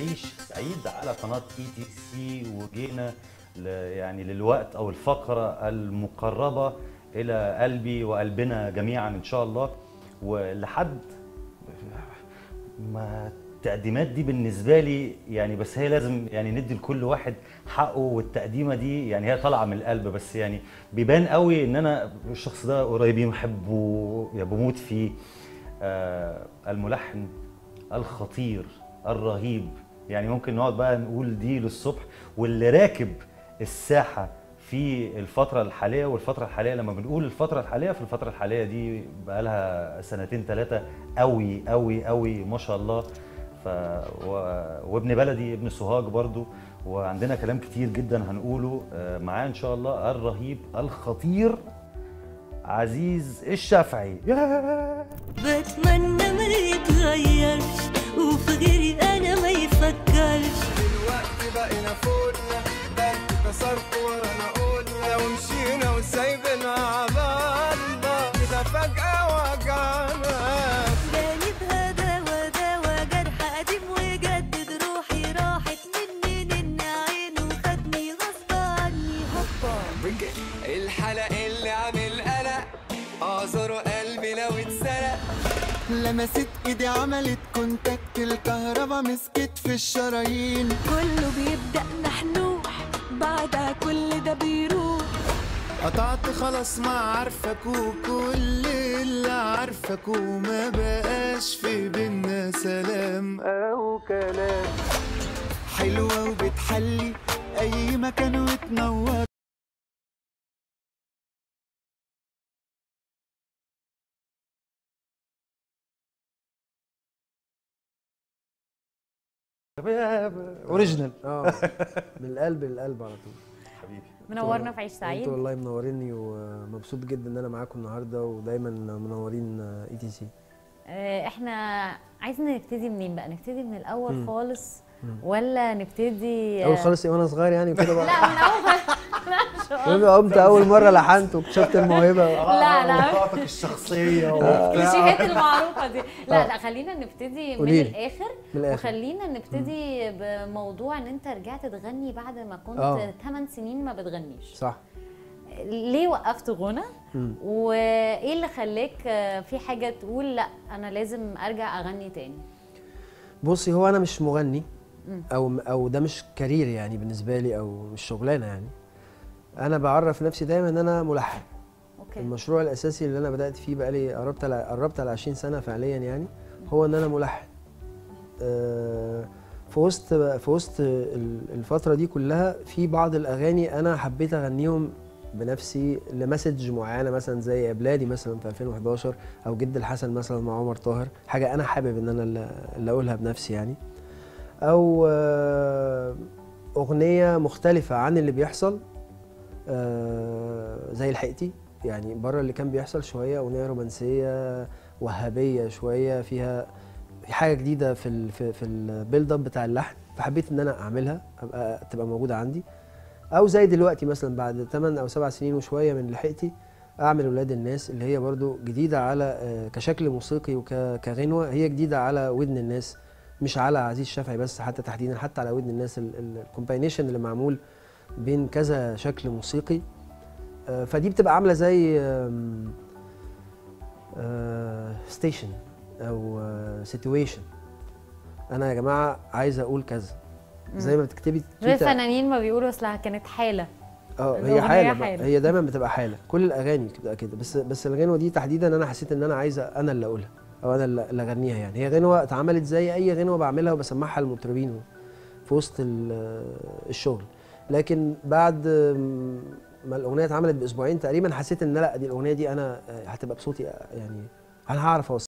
عيش سعيد على قناه اي تي سي وجينا ل- يعني للوقت او الفقره المقربه الى قلبي وقلبنا جميعا ان شاء الله ولحد ما التقديمات دي بالنسبه لي يعني بس هي لازم يعني ندي لكل واحد حقه والتقديمه دي يعني هي طالعه من القلب بس يعني بيبان قوي ان انا الشخص ده قريبين بحبه يعني بموت فيه آه الملحن الخطير الرهيب يعني ممكن نقعد بقى نقول دي للصبح واللي راكب الساحه في الفترة الحالية والفترة الحالية لما بنقول الفترة الحالية في الفترة الحالية دي بقى لها سنتين ثلاثة قوي قوي قوي ما شاء الله ف و... وابن بلدي ابن سوهاج برضو وعندنا كلام كتير جدا هنقوله آه، معاه ان شاء الله الرهيب الخطير عزيز الشافعي بتمنى ما يتغيرش وفي غيري انا ما يفكرش دلوقتي بقينا فوقنا ده انت كسرت ورانا قلنا ومشينا وسايبنا عبالنا كده فجأة وجعنا جاني بهداوة دوا جرح قديم وجدد روحي راحت مني نن عينه وخدني غصب عني هوبا الحلق اللي عامل قلق اعذره قلبي لو اتسرق لمست ايدي عملت كونتاكت الكهربا مسكت في الشرايين كله بيبدأ محنوح بعدها كل ده بيروح قطعت خلاص ما عارفك وكل اللي عارفك وما بقاش في بينا سلام او كلام حلوة وبتحلي اي مكان وتنور اوريجينال اه من القلب للقلب على طول حبيبي منورنا في عيش سعيد انتوا والله منوريني ومبسوط جدا ان انا معاكم النهارده ودايما منورين اي تي سي آه، احنا عايزين نبتدي منين بقى نبتدي من الاول مم. خالص ولا نبتدي اول خالص إيه وانا صغير يعني وكده بقى لا من اول لا شو المهم قمت اول مره لحنت واكتشفت الموهبه لا لا بطاقتك الشخصيه الكليشيهات المعروفه دي لا لا خلينا نبتدي من قوليلي. الاخر من الاخر وخلينا نبتدي بموضوع ان انت رجعت تغني بعد ما كنت آه. 8 سنين ما بتغنيش صح ليه وقفت غنى مم. وايه اللي خلاك آه، في حاجه تقول لا انا لازم ارجع اغني تاني بصي هو انا مش مغني مم. او او ده مش كارير يعني بالنسبه لي او مش شغلانه يعني انا بعرف نفسي دايما ان انا ملحن اوكي المشروع الاساسي اللي انا بدات فيه بقالي قربت على قربت على 20 سنه فعليا يعني هو ان انا ملحن آه، في وسط في وسط ال- الفتره دي كلها في بعض الاغاني انا حبيت اغنيهم بنفسي لمسج معينه مثلا زي يا بلادي مثلا في 2011 او جد الحسن مثلا مع عمر طاهر حاجه انا حابب ان انا اللي- اللي اقولها بنفسي يعني او آه، اغنيه مختلفه عن اللي بيحصل آه، زي الحقتي يعني بره اللي كان بيحصل شويه اغنيه رومانسيه وهابيه شويه فيها في حاجه جديده في ال في, في البيلد اب بتاع اللحن فحبيت ان انا اعملها ابقى تبقى موجوده عندي او زي دلوقتي مثلا بعد 8 او 7 سنين وشويه من لحقتي اعمل ولاد الناس اللي هي برضو جديده على آه، كشكل موسيقي وكغنوه هي جديده على ودن الناس مش على عزيز شافعي بس حتى تحديدا حتى على ودن الناس الكومباينيشن اللي معمول بين كذا شكل موسيقي آه، فدي بتبقى عامله زي ستيشن او سيتويشن انا يا جماعه عايز اقول كذا زي ما بتكتبي زي تويتة- الفنانين ما بيقولوا اصلها كانت حاله اه الأغنية هي حاله, حالة. بقى. هي دايما بتبقى حاله كل الاغاني بتبقى كده بس بس الغنوه دي تحديدا انا حسيت ان انا عايزه انا اللي اقولها او انا اللي اللي اغنيها يعني هي غنوه اتعملت زي اي غنوه بعملها وبسمعها للمطربين في وسط ال- الشغل لكن بعد ما الاغنيه اتعملت باسبوعين تقريبا حسيت ان لا دي الاغنيه دي انا هتبقى بصوتي يعني انا هعرف اوصل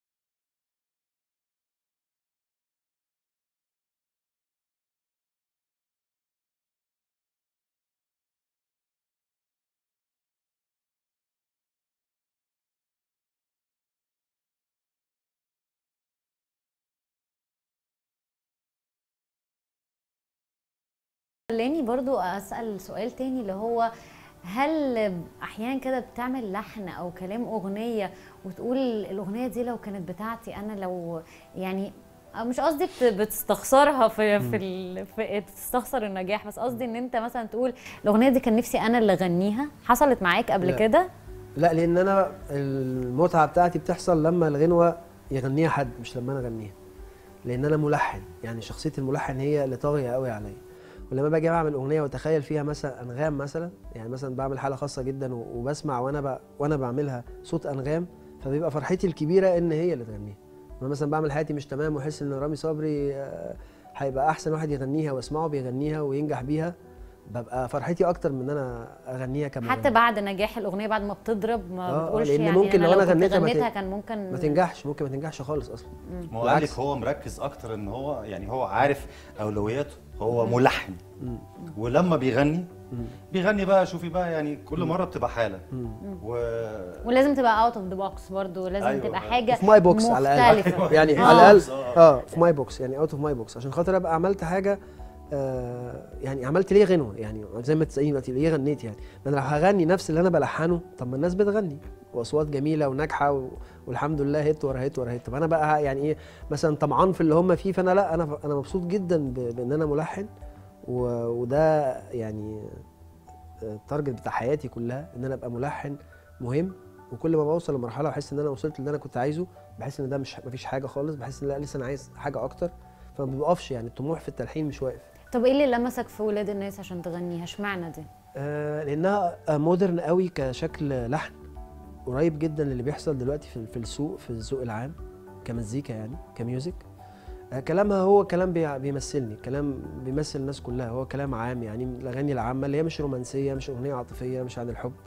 خلاني برضو اسال سؤال تاني اللي هو هل احيانا كده بتعمل لحن او كلام اغنيه وتقول الاغنيه دي لو كانت بتاعتي انا لو يعني أو مش قصدي بت- بتستخسرها في في, ال... في تستخسر النجاح بس قصدي ان انت مثلا تقول الاغنيه دي كان نفسي انا اللي اغنيها حصلت معاك قبل لا. كده لا لان انا المتعه بتاعتي بتحصل لما الغنوه يغنيها حد مش لما انا اغنيها لان انا ملحن يعني شخصيه الملحن هي اللي طاغيه قوي عليا ولما باجي بعمل اغنيه واتخيل فيها مثلا انغام مثلا يعني مثلا بعمل حاله خاصه جدا و- وبسمع وانا ب... وانا بعملها صوت انغام فبيبقى فرحتي الكبيره ان هي اللي تغنيها انا مثلا بعمل حياتي مش تمام واحس ان رامي صبري آه، هيبقى احسن واحد يغنيها واسمعه بيغنيها وينجح بيها ببقى فرحتي اكتر من ان انا اغنيها كمان حتى بعد نجاح الاغنيه بعد ما بتضرب ما آه، آه، بتقولش لأن يعني ممكن أنا لو أنا كنت غنيتها ما ت- غنيتها كان ممكن ما تنجحش ممكن ما تنجحش خالص اصلا ما هو قال لك بالعكس. هو مركز اكتر ان هو يعني هو عارف اولوياته هو ملحن ولما بيغني بيغني بقى شوفي بقى يعني كل مره بتبقى حاله و ولازم تبقى اوت اوف ذا بوكس برضه لازم أيوة. تبقى حاجه في ماي بوكس على الاقل مختلفة. يعني آه. على الاقل آه. اه في ماي بوكس يعني اوت اوف ماي بوكس عشان خاطر ابقى عملت حاجه آه يعني عملت ليه غنوه يعني زي ما تسالني دلوقتي ليه غنيت يعني ما انا لو هغني نفس اللي انا بلحنه طب ما الناس بتغني واصوات جميله وناجحه و... والحمد لله هيت ورا هيت ورا هيت طب انا بقى يعني ايه مثلا طمعان في اللي هم فيه فانا لا انا انا مبسوط جدا ب... بان انا ملحن و... وده يعني التارجت بتاع حياتي كلها ان انا ابقى ملحن مهم وكل ما بوصل لمرحله واحس ان انا وصلت اللي انا كنت عايزه بحس ان ده مش مفيش حاجه خالص بحس ان لا لسه انا عايز حاجه اكتر فما بيوقفش يعني الطموح في التلحين مش واقف طب ايه اللي لمسك في ولاد الناس عشان تغنيها اشمعنى دي آه لانها مودرن قوي كشكل لحن قريب جدا للي بيحصل دلوقتي في في السوق في الذوق العام كمزيكا يعني كميوزك آه كلامها هو كلام بيع- بيمثلني كلام بيمثل الناس كلها هو كلام عام يعني الاغاني العامه اللي هي مش رومانسيه مش اغنيه عاطفيه مش عن الحب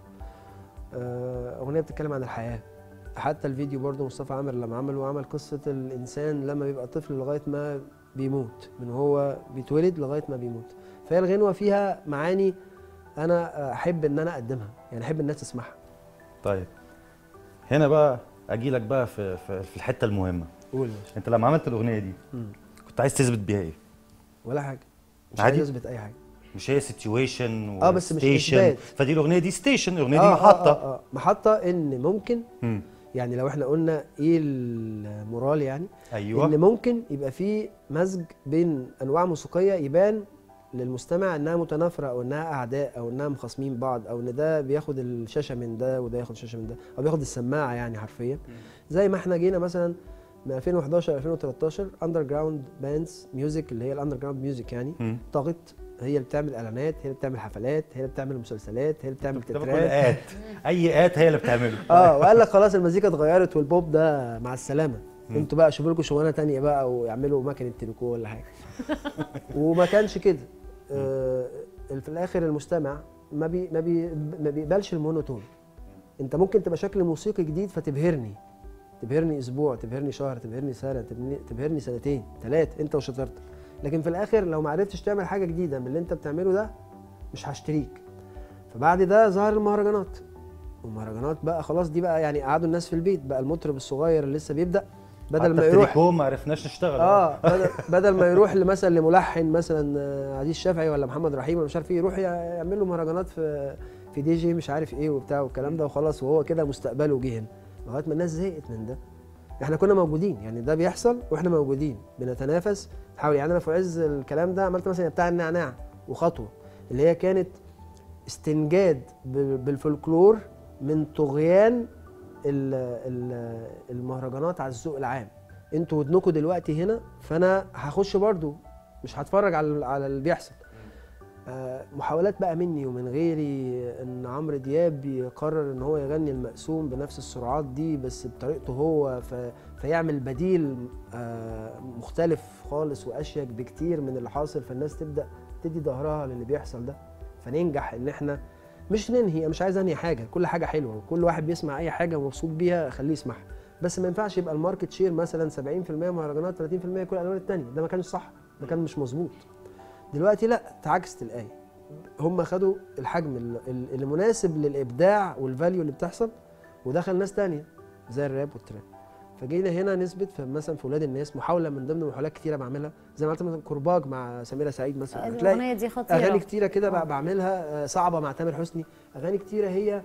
آه اغنيه بتتكلم عن الحياه حتى الفيديو برضو مصطفى عامر لما عمله عمل قصه الانسان لما بيبقى طفل لغايه ما بيموت من هو بيتولد لغايه ما بيموت فهي الغنوه فيها معاني انا احب ان انا اقدمها يعني احب الناس تسمعها طيب هنا بقى اجي لك بقى في في في الحته المهمه قول يا باشا انت لما عملت الاغنيه دي مم. كنت عايز تثبت بيها ايه ولا حاجه مش عادي؟ عايز اثبت اي حاجه مش هي سيتويشن آه، بس مش إثبات. فدي الاغنيه دي ستيشن الاغنيه دي آه، محطه آه, آه, اه محطه ان ممكن مم. يعني لو احنا قلنا ايه المورال يعني ايوه ان ممكن يبقى في مزج بين انواع موسيقيه يبان للمستمع انها متنافره او انها اعداء او انها مخاصمين بعض او ان ده بياخد الشاشه من ده وده ياخد الشاشه من ده او بياخد السماعه يعني حرفيا زي ما احنا جينا مثلا من 2011 2013 اندر جراوند باندز ميوزك اللي هي الاندر جراوند ميوزك يعني مم. طاغت هي اللي بتعمل اعلانات هي اللي بتعمل حفلات هي اللي بتعمل مسلسلات هي اللي بتعمل بتعمل كل تترات ات اي ات هي اللي بتعمله اه وقال لك خلاص المزيكا اتغيرت والبوب ده مع السلامه انتوا بقى شوفوا لكم شغلانه تانية بقى ويعملوا مكنه تريكو ولا حاجه وما كانش كده آه في الاخر المستمع ما بي ما, بي ما بيقبلش المونوتون انت ممكن تبقى شكل موسيقي جديد فتبهرني تبهرني اسبوع تبهرني شهر تبهرني سنه تبهرني, تبهرني سنتين ثلاث انت وشطارتك لكن في الاخر لو ما عرفتش تعمل حاجه جديده من اللي انت بتعمله ده مش هشتريك فبعد ده ظهر المهرجانات والمهرجانات بقى خلاص دي بقى يعني قعدوا الناس في البيت بقى المطرب الصغير اللي لسه بيبدا بدل ما يروح التريكو ما عرفناش نشتغل اه بدل, بدل ما يروح مثلا لملحن مثلا آه، عزيز شافعي ولا محمد رحيم ولا مش عارف ايه يروح يعمل له مهرجانات في في دي جي مش عارف ايه وبتاع والكلام ده وخلاص وهو كده مستقبله جه هنا لغايه ما الناس زهقت من ده احنا كنا موجودين يعني ده بيحصل واحنا موجودين بنتنافس نحاول يعني انا في عز الكلام ده عملت مثلا بتاع النعناع وخطوه اللي هي كانت استنجاد بال- بالفولكلور من طغيان ال- ال- المهرجانات على الذوق العام انتوا ودنكم دلوقتي هنا فانا هخش برضو مش هتفرج على على اللي بيحصل آه، محاولات بقى مني ومن غيري ان عمرو دياب يقرر ان هو يغني المقسوم بنفس السرعات دي بس بطريقته هو ف... فيعمل بديل آه، مختلف خالص واشيك بكتير من اللي حاصل فالناس تبدا تدي ظهرها للي بيحصل ده فننجح ان احنا مش ننهي أنا مش عايز انهي حاجه كل حاجه حلوه وكل واحد بيسمع اي حاجه ومبسوط بيها خليه يسمعها بس ما ينفعش يبقى الماركت شير مثلا 70% مهرجانات 30% كل الالوان التانية ده ما كانش صح ده كان مش مظبوط دلوقتي لا اتعكست الايه هم خدوا الحجم ال- ال- اللي مناسب للابداع والفاليو اللي بتحصل ودخل ناس تانية زي الراب والتراب فجينا هنا نثبت في مثلا في ولاد الناس محاوله من ضمن محاولات كتيره بعملها زي ما عملت مثلا كرباج مع سميره سعيد مثلا هتلاقي الاغنيه دي خطيره اغاني كتيره كده آه. بقى بعملها آه، صعبه مع تامر حسني اغاني كتيره هي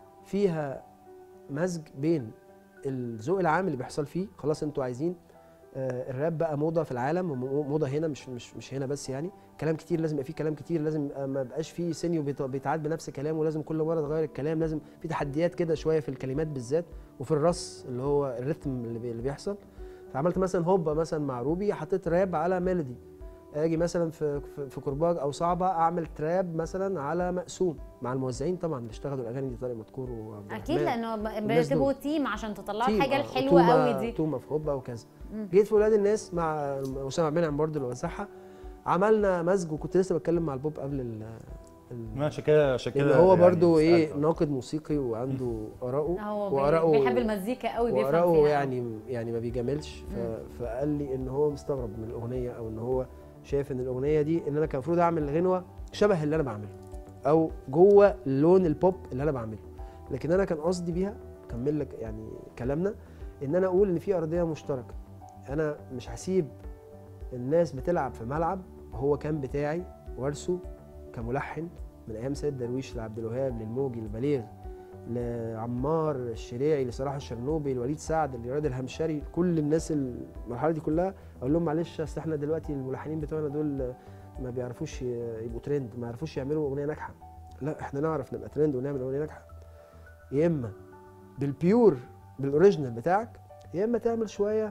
فيها مزج بين الذوق العام اللي بيحصل فيه خلاص انتوا عايزين آه، الراب بقى موضه في العالم وموضه هنا مش مش مش هنا بس يعني كلام كتير لازم يبقى فيه كلام كتير لازم يبقى ما يبقاش فيه سينيو بيت- بيتعاد بنفس كلامه ولازم كل مره تغير الكلام لازم في تحديات كده شويه في الكلمات بالذات وفي الرص اللي هو الريتم اللي, بي اللي بيحصل فعملت مثلا هوبا مثلا مع روبي حطيت راب على ميلودي اجي مثلا في في, في كرباج او صعبه اعمل تراب مثلا على مقسوم مع الموزعين طبعا اللي اشتغلوا الاغاني دي طارق مدكور وعبد اكيد الرحمن. لانه ب- الناس بتبقوا دول. تيم عشان تطلعوا تيم، الحاجه آه، الحلوه وتومة- قوي دي تومة في هوبا وكذا جيت في ولاد الناس مع اسامه عبد المنعم برضه اللي وزعها عملنا مزج وكنت لسه بتكلم مع البوب قبل ال ال- عشان كده عشان لان كده هو يعني برضه ايه سألت. ناقد موسيقي وعنده اراءه هو وآراءه- بي- بيحب المزيكا قوي بيفهم وآراءه فيها يعني يعني ما بيجاملش ف... فقال لي ان هو مستغرب من الاغنيه او ان هو شايف ان الاغنيه دي ان انا كان المفروض اعمل غنوه شبه اللي انا بعمله او جوه لون البوب اللي انا بعمله لكن انا كان قصدي بيها اكمل لك يعني كلامنا ان انا اقول ان في ارضيه مشتركه انا مش هسيب الناس بتلعب في ملعب هو كان بتاعي وارثه كملحن من ايام سيد درويش لعبد الوهاب للموجي لبليغ لعمار الشريعي لصلاح الشرنوبي لوليد سعد لرياض الهمشري كل الناس المرحله دي كلها اقول لهم معلش اصل احنا دلوقتي الملحنين بتوعنا دول ما بيعرفوش يبقوا ترند ما يعرفوش يعملوا اغنيه ناجحه لا احنا نعرف نبقى ترند ونعمل اغنيه ناجحه يا اما بالبيور بالاوريجينال بتاعك يا اما تعمل شويه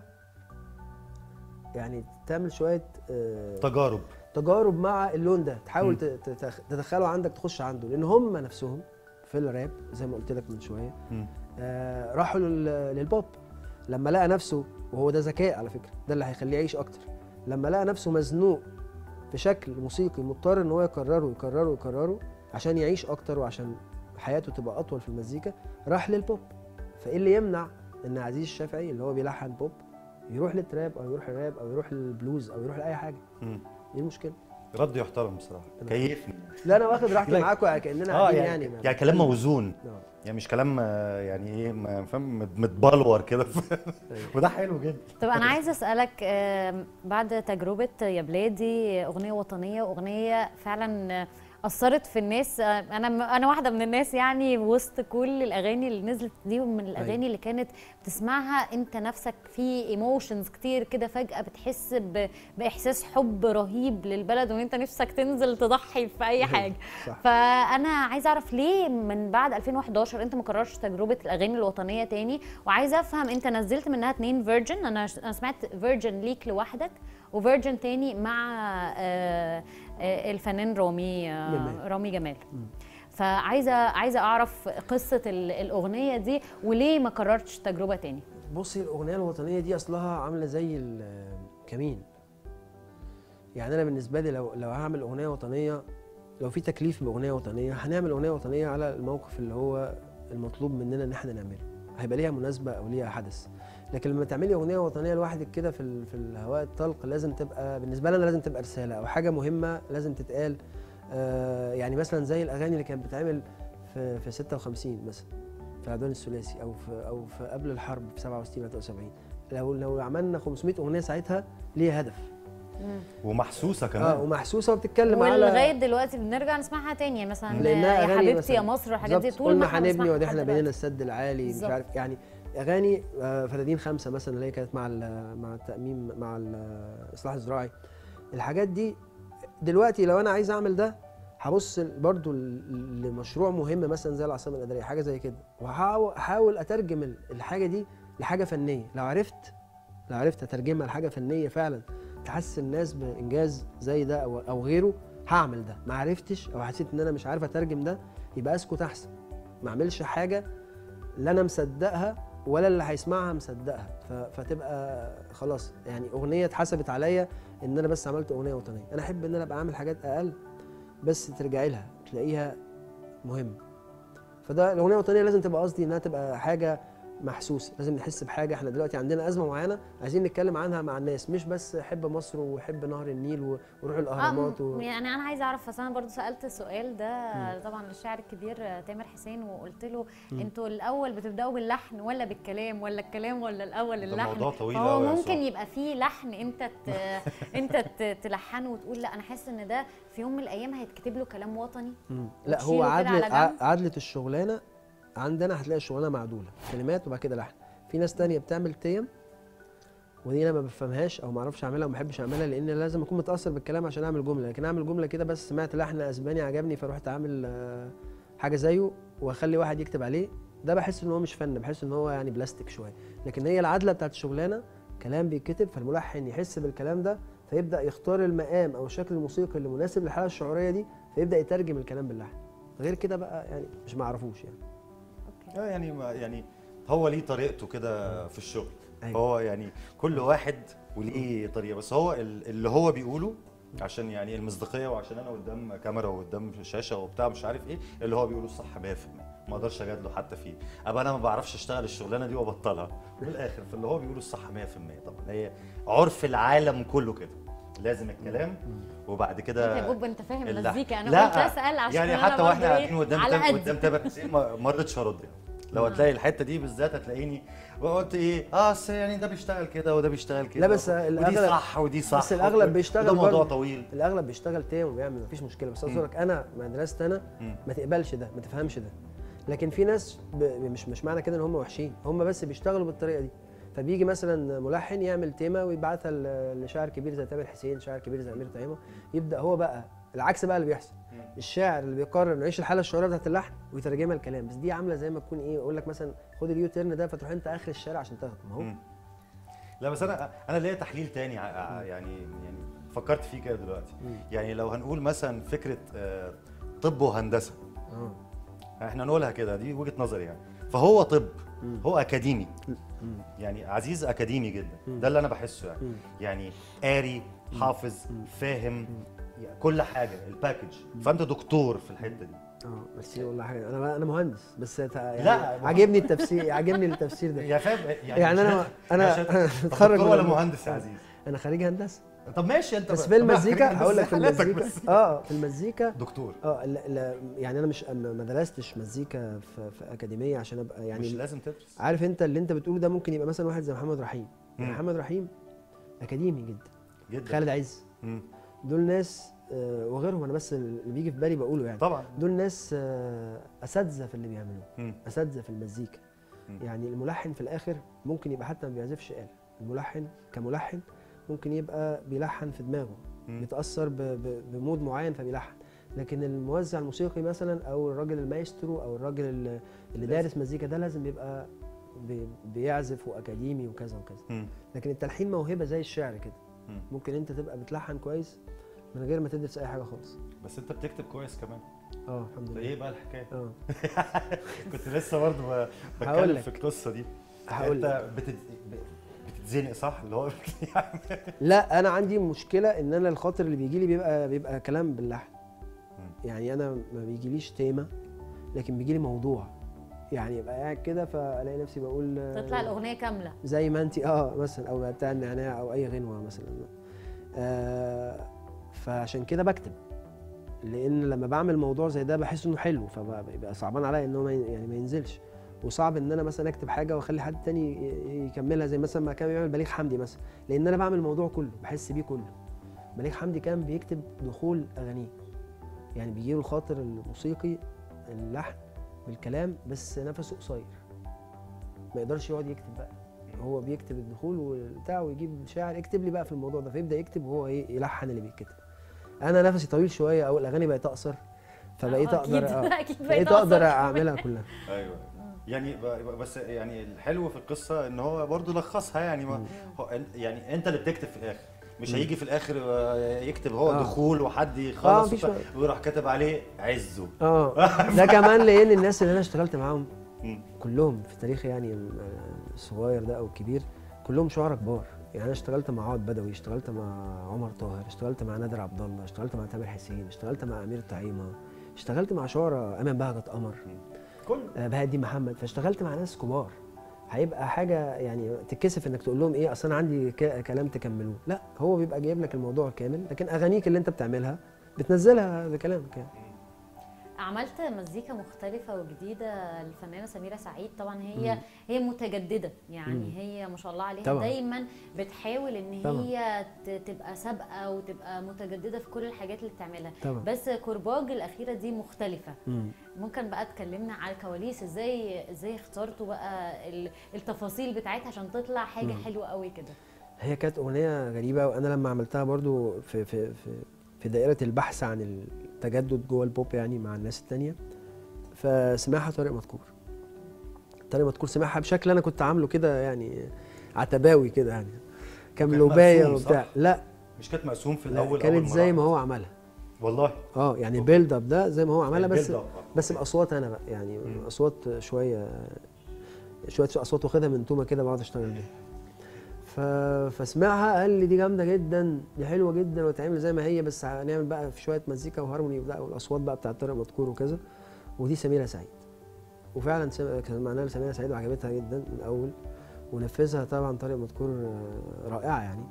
يعني تعمل شويه آه تجارب تجارب مع اللون ده تحاول ت- تتخ- تدخله عندك تخش عنده لان هم نفسهم في الراب زي ما قلت لك من شويه مم. آه راحوا لل- للبوب لما لقى نفسه وهو ده ذكاء على فكره ده اللي هيخليه يعيش اكتر لما لقى نفسه مزنوق في شكل موسيقي مضطر ان هو يكرره يكرره يكرره عشان يعيش اكتر وعشان حياته تبقى اطول في المزيكا راح للبوب فايه اللي يمنع ان عزيز الشافعي اللي هو بيلحن بوب يروح للتراب او يروح الراب او يروح للبلوز او يروح لاي حاجه مم. ايه المشكله رد يحترم بصراحه كيفني لا انا واخد راحتي لا. معاكم كاننا اه قاعدين يعني يعني, يعني كلام موزون آه. يعني مش كلام آه، يعني ايه ما- فاهم مت- متبلور كده وده حلو جدا طب انا عايزه اسالك آم، بعد تجربه يا بلادي اغنيه وطنيه واغنيه فعلا آه، اثرت في الناس آه، انا انا واحده من الناس يعني وسط كل الاغاني اللي نزلت دي ومن الاغاني اللي كانت بتسمعها انت نفسك في ايموشنز كتير كده فجاه بتحس ب- باحساس حب رهيب للبلد وان انت نفسك تنزل تضحي في اي حاجه صح. فانا عايزه اعرف ليه من بعد 2011 انت ما كررتش تجربه الاغاني الوطنيه تاني وعايزه افهم انت نزلت منها اتنين فيرجن انا انا سمعت فيرجن ليك لوحدك وفيرجن تاني مع آه، آه، الفنان رامي آه، جمال. رامي جمال فعايزه عايزه اعرف قصه ال- الاغنيه دي وليه ما كررتش تجربه تاني بصي الاغنيه الوطنيه دي اصلها عامله زي الكمين يعني انا بالنسبه لي لو لو هعمل اغنيه وطنيه لو في تكليف باغنيه وطنيه هنعمل اغنيه وطنيه على الموقف اللي هو المطلوب مننا ان احنا نعمله هيبقى ليها مناسبه او ليها حدث لكن لما تعملي اغنيه وطنيه لوحدك كده في ال- في الهواء الطلق لازم تبقى بالنسبه لنا لازم تبقى رساله او حاجه مهمه لازم تتقال آه يعني مثلا زي الاغاني اللي كانت بتتعمل في في 56 مثلا في العدوان الثلاثي او في او في قبل الحرب في 67 73 لو لو عملنا 500 اغنيه ساعتها ليها هدف ومحسوسه اه كمان ومحسوسه وبتتكلم على ولغايه دلوقتي بنرجع نسمعها تاني يعني مثلا لانها يا اغاني حبيبتي مثلا يا مصر والحاجات دي بالظبط. طول ما قلنا احنا هنبني بنسمعها ودي احنا لحد بنينا دلوقتي. السد العالي مش بالظبط. عارف يعني اغاني آه، فدادين خمسه مثلا اللي هي كانت مع ال- مع التاميم مع الاصلاح الزراعي الحاجات دي دلوقتي لو انا عايز اعمل ده هبص برضو ل- لمشروع مهم مثلا زي العاصمه الاداريه حاجه زي كده وهحاول اترجم ال- الحاجه دي لحاجه فنيه لو عرفت لو عرفت اترجمها لحاجه فنيه فعلا تحسس الناس بانجاز زي ده او او غيره هعمل ده ما عرفتش او حسيت ان انا مش عارف اترجم ده يبقى اسكت احسن ما اعملش حاجه لا انا مصدقها ولا اللي هيسمعها مصدقها ف- فتبقى خلاص يعني اغنيه اتحسبت عليا ان انا بس عملت اغنيه وطنيه انا احب ان انا ابقى اعمل حاجات اقل بس ترجعي لها تلاقيها مهمه فده الاغنيه الوطنيه لازم تبقى قصدي انها تبقى حاجه محسوسه لازم نحس بحاجه احنا دلوقتي عندنا ازمه معينه عايزين نتكلم عنها مع الناس مش بس حب مصر وحب نهر النيل و- وروح الاهرامات آه و... يعني انا عايزه اعرف اصل انا برضو سالت السؤال ده طبعا للشاعر الكبير آه، تامر حسين وقلت له انتوا الاول بتبداوا باللحن ولا بالكلام ولا الكلام ولا الاول ده اللحن موضوع طويل فهو أوي يا ممكن سهى. يبقى فيه لحن انت ت... انت ت- تلحنه وتقول لا انا حاسس ان ده في يوم من الايام هيتكتب له كلام وطني مم. لا وتشيله هو كده عدل على ع- جنب. عدلة الشغلانة عندنا هتلاقي الشغلانة معدولة كلمات وبعد كده لحن في ناس تانية بتعمل تيم ودي انا ما بفهمهاش او ما اعرفش اعملها وما بحبش اعملها لان لازم اكون متاثر بالكلام عشان اعمل جمله لكن اعمل جمله كده بس سمعت لحن اسباني عجبني فرحت عامل آه، حاجه زيه واخلي واحد يكتب عليه ده بحس ان هو مش فن بحس ان هو يعني بلاستيك شويه لكن هي العدله بتاعت الشغلانه كلام بيتكتب فالملحن يحس بالكلام ده فيبدا يختار المقام او الشكل الموسيقي اللي مناسب للحاله الشعوريه دي فيبدا يترجم الكلام باللحن غير كده بقى يعني مش معرفوش يعني اوكي اه يعني ما يعني هو ليه طريقته كده في الشغل أيوة. هو يعني كل واحد وليه طريقه بس هو ال- اللي هو بيقوله عشان يعني المصداقيه وعشان انا قدام كاميرا وقدام شاشه وبتاع مش عارف ايه اللي هو بيقوله الصح 100% ما اقدرش اجادله حتى فيه ابقى انا ما بعرفش اشتغل الشغلانه دي وابطلها من الاخر فاللي هو بيقوله الصح 100% طبعا هي عرف العالم كله كده لازم الكلام وبعد كده يا بوب انت فاهم اللحن. المزيكا انا لا، قلت اسال عشان يعني أنا حتى برضه واحنا إيه، قاعدين قدام على تامر قد قدام تامر حسين ما ما رضيتش ارد يعني لو هتلاقي الحته دي بالذات هتلاقيني وقلت ايه اه أصل يعني ده بيشتغل كده وده بيشتغل كده لا، بس ودي الأغلب- صح ودي صح بس الأغلب بيشتغل ده موضوع برضه. طويل الاغلب بيشتغل تام وبيعمل مفيش مشكله بس قصدي لك انا مدرستي انا مم. ما تقبلش ده ما تفهمش ده لكن في ناس ب... مش مش معنى كده ان هم وحشين هم بس بيشتغلوا بالطريقه دي فبيجي مثلا ملحن يعمل تيمه ويبعتها ل- لشاعر كبير زي تامر حسين شاعر كبير زي امير طعيمه يبدا هو بقى العكس بقى اللي بيحصل الشاعر اللي بيقرر انه يعيش الحاله الشعوريه بتاعت اللحن ويترجمها الكلام بس دي عامله زي ما تكون ايه اقول لك مثلا خد اليو تيرن ده فتروح انت اخر الشارع عشان تاخده ما هو مم. لا بس انا انا ليا تحليل تاني ع- ع- يعني يعني فكرت فيه كده دلوقتي مم. يعني لو هنقول مثلا فكره آه، طب وهندسه اه احنا نقولها كده دي وجهه نظري يعني فهو طب مم. هو اكاديمي مم. يعني عزيز اكاديمي جدا مم. ده اللي انا بحسه يعني مم. يعني قاري حافظ فاهم يعني كل حاجه الباكج فانت دكتور في الحته دي اه ميرسي والله حاجه انا انا مهندس بس تع- يعني لا، عاجبني التفسير عاجبني التفسير ده يا فاهم يعني, يعني مش أنا- لازم- أنا- مش لازم- أنا طب متخرج دكتور من ولا الم- مهندس يا عزيز انا خريج هندسه طب ماشي انت بس طب في ما المزيكا خريج هقول لك في هندسة، حالاتك المزيكا بس. اه في المزيكا دكتور اه لا, لا يعني انا مش ما ما درستش مزيكا في, في اكاديميه عشان ابقى مش يعني لازم تدرس عارف انت اللي انت بتقوله ده ممكن يبقى مثلا واحد زي محمد رحيم يعني مم. محمد رحيم اكاديمي جدا جدا خالد عز مم. دول ناس آه وغيرهم انا بس اللي بيجي في بالي بقوله يعني طبعا دول ناس آه اساتذه في اللي بيعملوه مم. اساتذه في المزيكا مم. يعني الملحن في الاخر ممكن يبقى حتى ما بيعزفش آلة الملحن كملحن ممكن يبقى بيلحن في دماغه مم. بيتاثر ب- ب- بمود معين فبيلحن لكن الموزع الموسيقي مثلا او الراجل المايسترو او الراجل اللي اللي لازم. دارس مزيكا ده لازم يبقى بي- بيعزف واكاديمي وكذا وكذا مم. لكن التلحين موهبه زي الشعر كده مم. ممكن انت تبقى بتلحن كويس من غير ما تدرس اي حاجه خالص بس انت بتكتب كويس كمان اه الحمد ده لله ايه بقى الحكايه اه كنت لسه برضه ب- هقول بتكلم لك. في القصه دي هقول انت بتت... بتتزنق صح اللي هو يعني لا انا عندي مشكله ان انا الخاطر اللي بيجي لي بيبقى بيبقى كلام باللحن مم. يعني انا ما بيجيليش تيمه لكن بيجي لي موضوع يعني ابقى قاعد كده فالاقي نفسي بقول آه، تطلع الاغنيه كامله زي ما انت اه مثلا او بتاع النعناع او اي غنوه مثلا آه فعشان كده بكتب لان لما بعمل موضوع زي ده بحس انه حلو فبيبقى صعبان عليا ان هو ما ين- يعني ما ينزلش وصعب ان انا مثلا اكتب حاجه واخلي حد تاني ي- يكملها زي مثلا ما كان بيعمل بليغ حمدي مثلا لان انا بعمل الموضوع كله بحس بيه كله بليغ حمدي كان بيكتب دخول اغانيه يعني بيجيله الخاطر الموسيقي اللحن بالكلام بس نفسه قصير ما يقدرش يقعد يكتب بقى هو بيكتب الدخول والبتاع ويجيب شاعر اكتب لي بقى في الموضوع ده فيبدا يكتب وهو ايه يلحن اللي بيتكتب انا نفسي طويل شويه او الاغاني بقت اقصر فبقيت آه، اقدر أكيد. آه، أكيد بقيت بقيت اقدر أقصر. اعملها كلها ايوه يعني ب- ب- بس يعني الحلو في القصه ان هو برضه لخصها يعني ما هو أن- يعني انت اللي بتكتب في الاخر مش هيجي في الاخر آه، يكتب هو آه. دخول وحد آه، يخلص مفيش وبتاع، وقت. ويروح كاتب عليه عزه اه ده كمان لان الناس اللي انا اشتغلت معاهم مم. كلهم في تاريخي يعني ال- الصغير ده او الكبير كلهم شعراء كبار يعني انا اشتغلت مع عوض بدوي اشتغلت مع عمر طاهر اشتغلت مع نادر عبد الله اشتغلت مع تامر حسين اشتغلت مع امير طعيمه اشتغلت مع شعراء امان بهجت قمر كله آه، بهاء الدين محمد فاشتغلت مع ناس كبار هيبقى حاجه يعني تتكسف انك تقول لهم ايه اصل انا عندي ك- كلام تكملوه لا هو بيبقى جايب لك الموضوع كامل لكن اغانيك اللي انت بتعملها بتنزلها بكلامك يعني عملت مزيكا مختلفة وجديدة للفنانة سميرة سعيد طبعا هي هي متجددة يعني مم. هي ما شاء الله عليها طبعاً. دايما بتحاول ان طبعاً. هي ت- تبقى سابقة وتبقى متجددة في كل الحاجات اللي بتعملها طبعا بس كرباج الأخيرة دي مختلفة مم. ممكن بقى تكلمنا على الكواليس ازاي ازاي اخترتوا بقى ال- التفاصيل بتاعتها عشان تطلع حاجة مم. حلوة قوي كده هي كانت اغنيه غريبه وانا لما عملتها برضو في في في في دائره البحث عن التجدد جوه البوب يعني مع الناس التانية فسمعها طارق مدكور طارق مدكور سمعها بشكل انا كنت عامله كده يعني عتباوي كده يعني كان كملوبايه مقسوم، وبتاع صح؟ لا مش كانت مقسوم في لا الاول كانت أول زي مرة؟ ما هو عملها والله اه يعني البيلد اب ده زي ما هو عملها بس البيلد أب. بس باصوات انا بقى يعني مم. اصوات شويه شويه اصوات واخدها من تومه كده بقعد اشتغل بيها ف... فسمعها قال لي دي جامده جدا دي حلوه جدا وتعمل زي ما هي بس هنعمل بقى في شويه مزيكا وهارموني وبتاع والاصوات بقى بتاعت طارق مدكور وكذا ودي سميره سعيد وفعلا سم- كان معناها لسميره سعيد وعجبتها جدا من الاول ونفذها طبعا طارق مدكور آه، رائعه يعني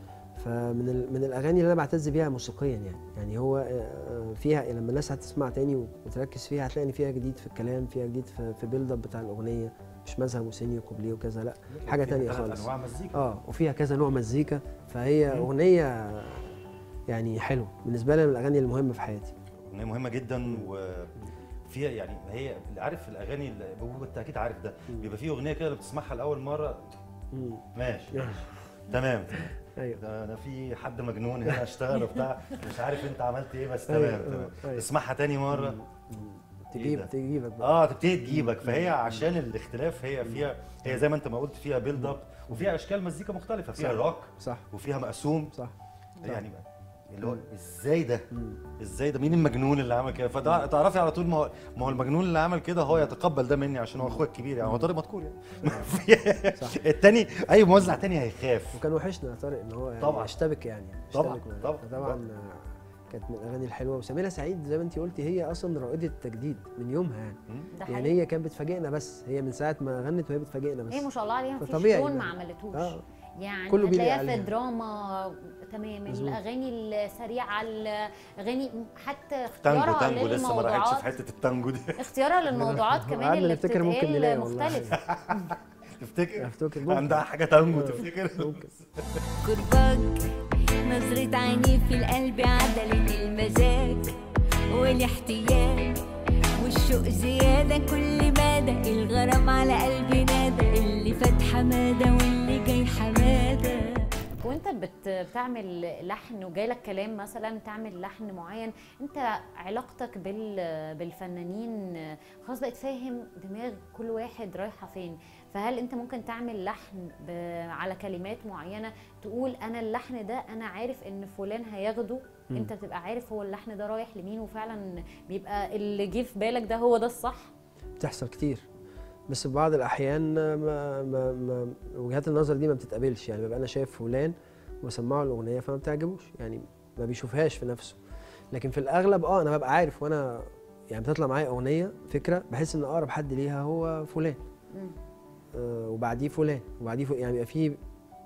فمن ال- من الاغاني اللي انا بعتز بيها موسيقيا يعني يعني هو آه، فيها لما الناس هتسمع تاني وتركز فيها هتلاقي ان فيها جديد في الكلام فيها جديد في, في بيلد اب بتاع الاغنيه مش مذهب وسينيو كوبليه وكذا لا حاجه فيها تانية ثلاث خالص انواع مزيكا اه وفيها كذا نوع مزيكا فهي مم. اغنيه يعني حلوه بالنسبه لي من الاغاني المهمه في حياتي اغنيه مهمه جدا وفيها يعني هي عارف الاغاني اللي انت اكيد عارف ده بيبقى فيه اغنيه كده لما بتسمعها لاول مره مم. ماشي تمام ايوه ده انا في حد مجنون هنا اشتغل وبتاع مش عارف انت عملت ايه بس أيوة، تمام تمام أيوة. تسمعها تاني مره تجيب ده؟ تجيبك بقى اه تبتدي تجيبك فهي عشان الاختلاف هي فيها هي زي ما انت ما قلت فيها بيلد اب وفيها اشكال مزيكا مختلفه فيها صح. روك صح وفيها مقسوم صح يعني اللي هو ازاي ده مم. ازاي ده مين المجنون اللي عمل كده فتعرفي على طول ما هو ما هو المجنون اللي عمل كده هو يتقبل ده مني عشان هو اخويا الكبير يعني هو طارق مدكور يعني صح. التاني اي موزع تاني هيخاف وكان وحشنا يا طارق ان هو يعني طبعاً. يشتبك يعني طبعاً، يشتبك معانا. طبعاً، طبعا آه، كانت من الاغاني الحلوه وسميره سعيد زي ما انت قلتي هي اصلا رائده التجديد من يومها يعني ده يعني حقيقي هي كانت بتفاجئنا بس هي من ساعه ما غنت وهي بتفاجئنا بس هي ما شاء الله عليها مفيش فطبيعي لون ما بقى. عملتوش اه يعني كله بيليق هتلاقيها في عليها. الدراما تمام مظبوط. الاغاني السريعه الاغاني حتى تانجو اختيارها تانجو لسه ما راحتش للموضوعات في حته التانجو دي اختيارها للموضوعات كمان قعدنا اللي نفتكر ممكن نلاقي بتتقال والله. مختلف تفتكر افتكر ممكن. عندها حاجه تانجو تفتكر ممكن قربك نظرة عيني في القلب عدلت المزاج والاحتياج والشوق زيادة كل مدى الغرام على قلبي نادى اللي فات حمادة واللي جاي حمادة وانت بت بتعمل لحن وجايلك كلام مثلا تعمل لحن معين انت علاقتك بال بالفنانين خلاص بقيت فاهم دماغ كل واحد رايحه فين فهل انت ممكن تعمل لحن ب... على كلمات معينه تقول انا اللحن ده انا عارف ان فلان هياخده انت بتبقى عارف هو اللحن ده رايح لمين وفعلا بيبقى اللي جه في بالك ده هو ده الصح بتحصل كتير بس في بعض الاحيان ما ما ما وجهات النظر دي ما بتتقابلش يعني ببقى انا شايف فلان وبسمعه الاغنيه فما بتعجبوش يعني ما بيشوفهاش في نفسه لكن في الاغلب اه انا ببقى عارف وانا يعني بتطلع معايا اغنيه فكره بحس ان اقرب حد ليها هو فلان مم. آه وبعديه فلان وبعديه فلان يعني بيبقى في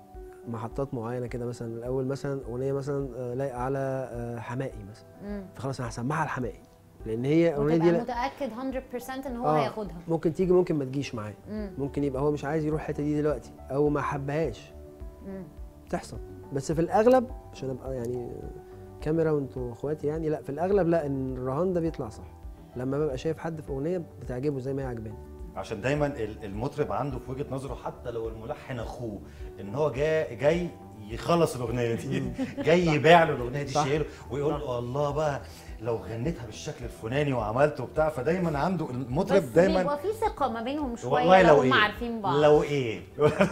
محطات معينه كده مثلا الاول مثلا اغنيه مثلا آه، لايقه على آه، حمائي مثلا مم. فخلاص انا هسمعها لحمائي لان هي الاغنيه دي وتبقى لا- متاكد 100% ان هو آه، هياخدها ممكن تيجي ممكن ما تجيش معايا مم. ممكن يبقى هو مش عايز يروح الحته دي دلوقتي او ما حبهاش مم. بتحصل بس في الاغلب عشان ابقى يعني كاميرا وانتوا اخواتي يعني لا في الاغلب لا ان الرهان ده بيطلع صح لما ببقى شايف حد في اغنيه بتعجبه زي ما هي عجباني عشان دايما ال- المطرب عنده في وجهه نظره حتى لو الملحن اخوه ان هو جاي جاي يخلص الاغنيه دي جاي يبيع له الاغنيه دي صح. شيله ويقول له الله بقى لو غنيتها بالشكل الفلاني وعملته بتاع فدايما عنده المطرب بس دايما بيبقى في ثقه ما بينهم شويه والله لو لو هم ايه عارفين بعض لو ايه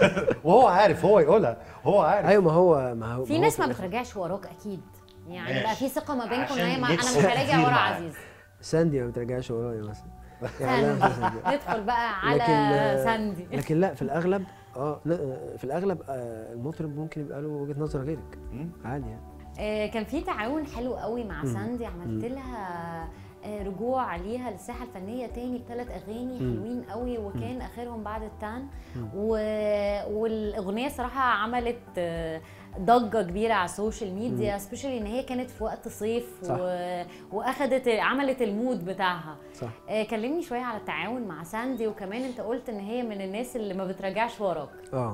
وهو عارف هو يقولها هو عارف ايوه ما هو ما هو في هو ناس ما الآخر- بترجعش وراك اكيد يعني ماشي. بقى في ثقه ما بينكم ان عشان هي ما انا مش يكسب هراجع كتير ورا معاه. عزيز ساندي ما بترجعش ورايا مثلا يعني لا، مش ساندي. ندخل بقى على لكن آه، ساندي لكن لا في الاغلب اه لا، آه، في الاغلب آه، المطرب ممكن يبقى له وجهه نظر غيرك مم. عادي يعني آه، كان في تعاون حلو قوي مع ساندي عملت لها آه، رجوع ليها للساحه الفنيه تاني بثلاث اغاني حلوين قوي وكان اخرهم بعد التان و... والاغنيه صراحه عملت آه، ضجه كبيره على السوشيال ميديا سبيشالي ان هي كانت في وقت صيف صح. و... واخدت عملت المود بتاعها صح آه، كلمني شويه على التعاون مع ساندي وكمان انت قلت ان هي من الناس اللي ما بتراجعش وراك اه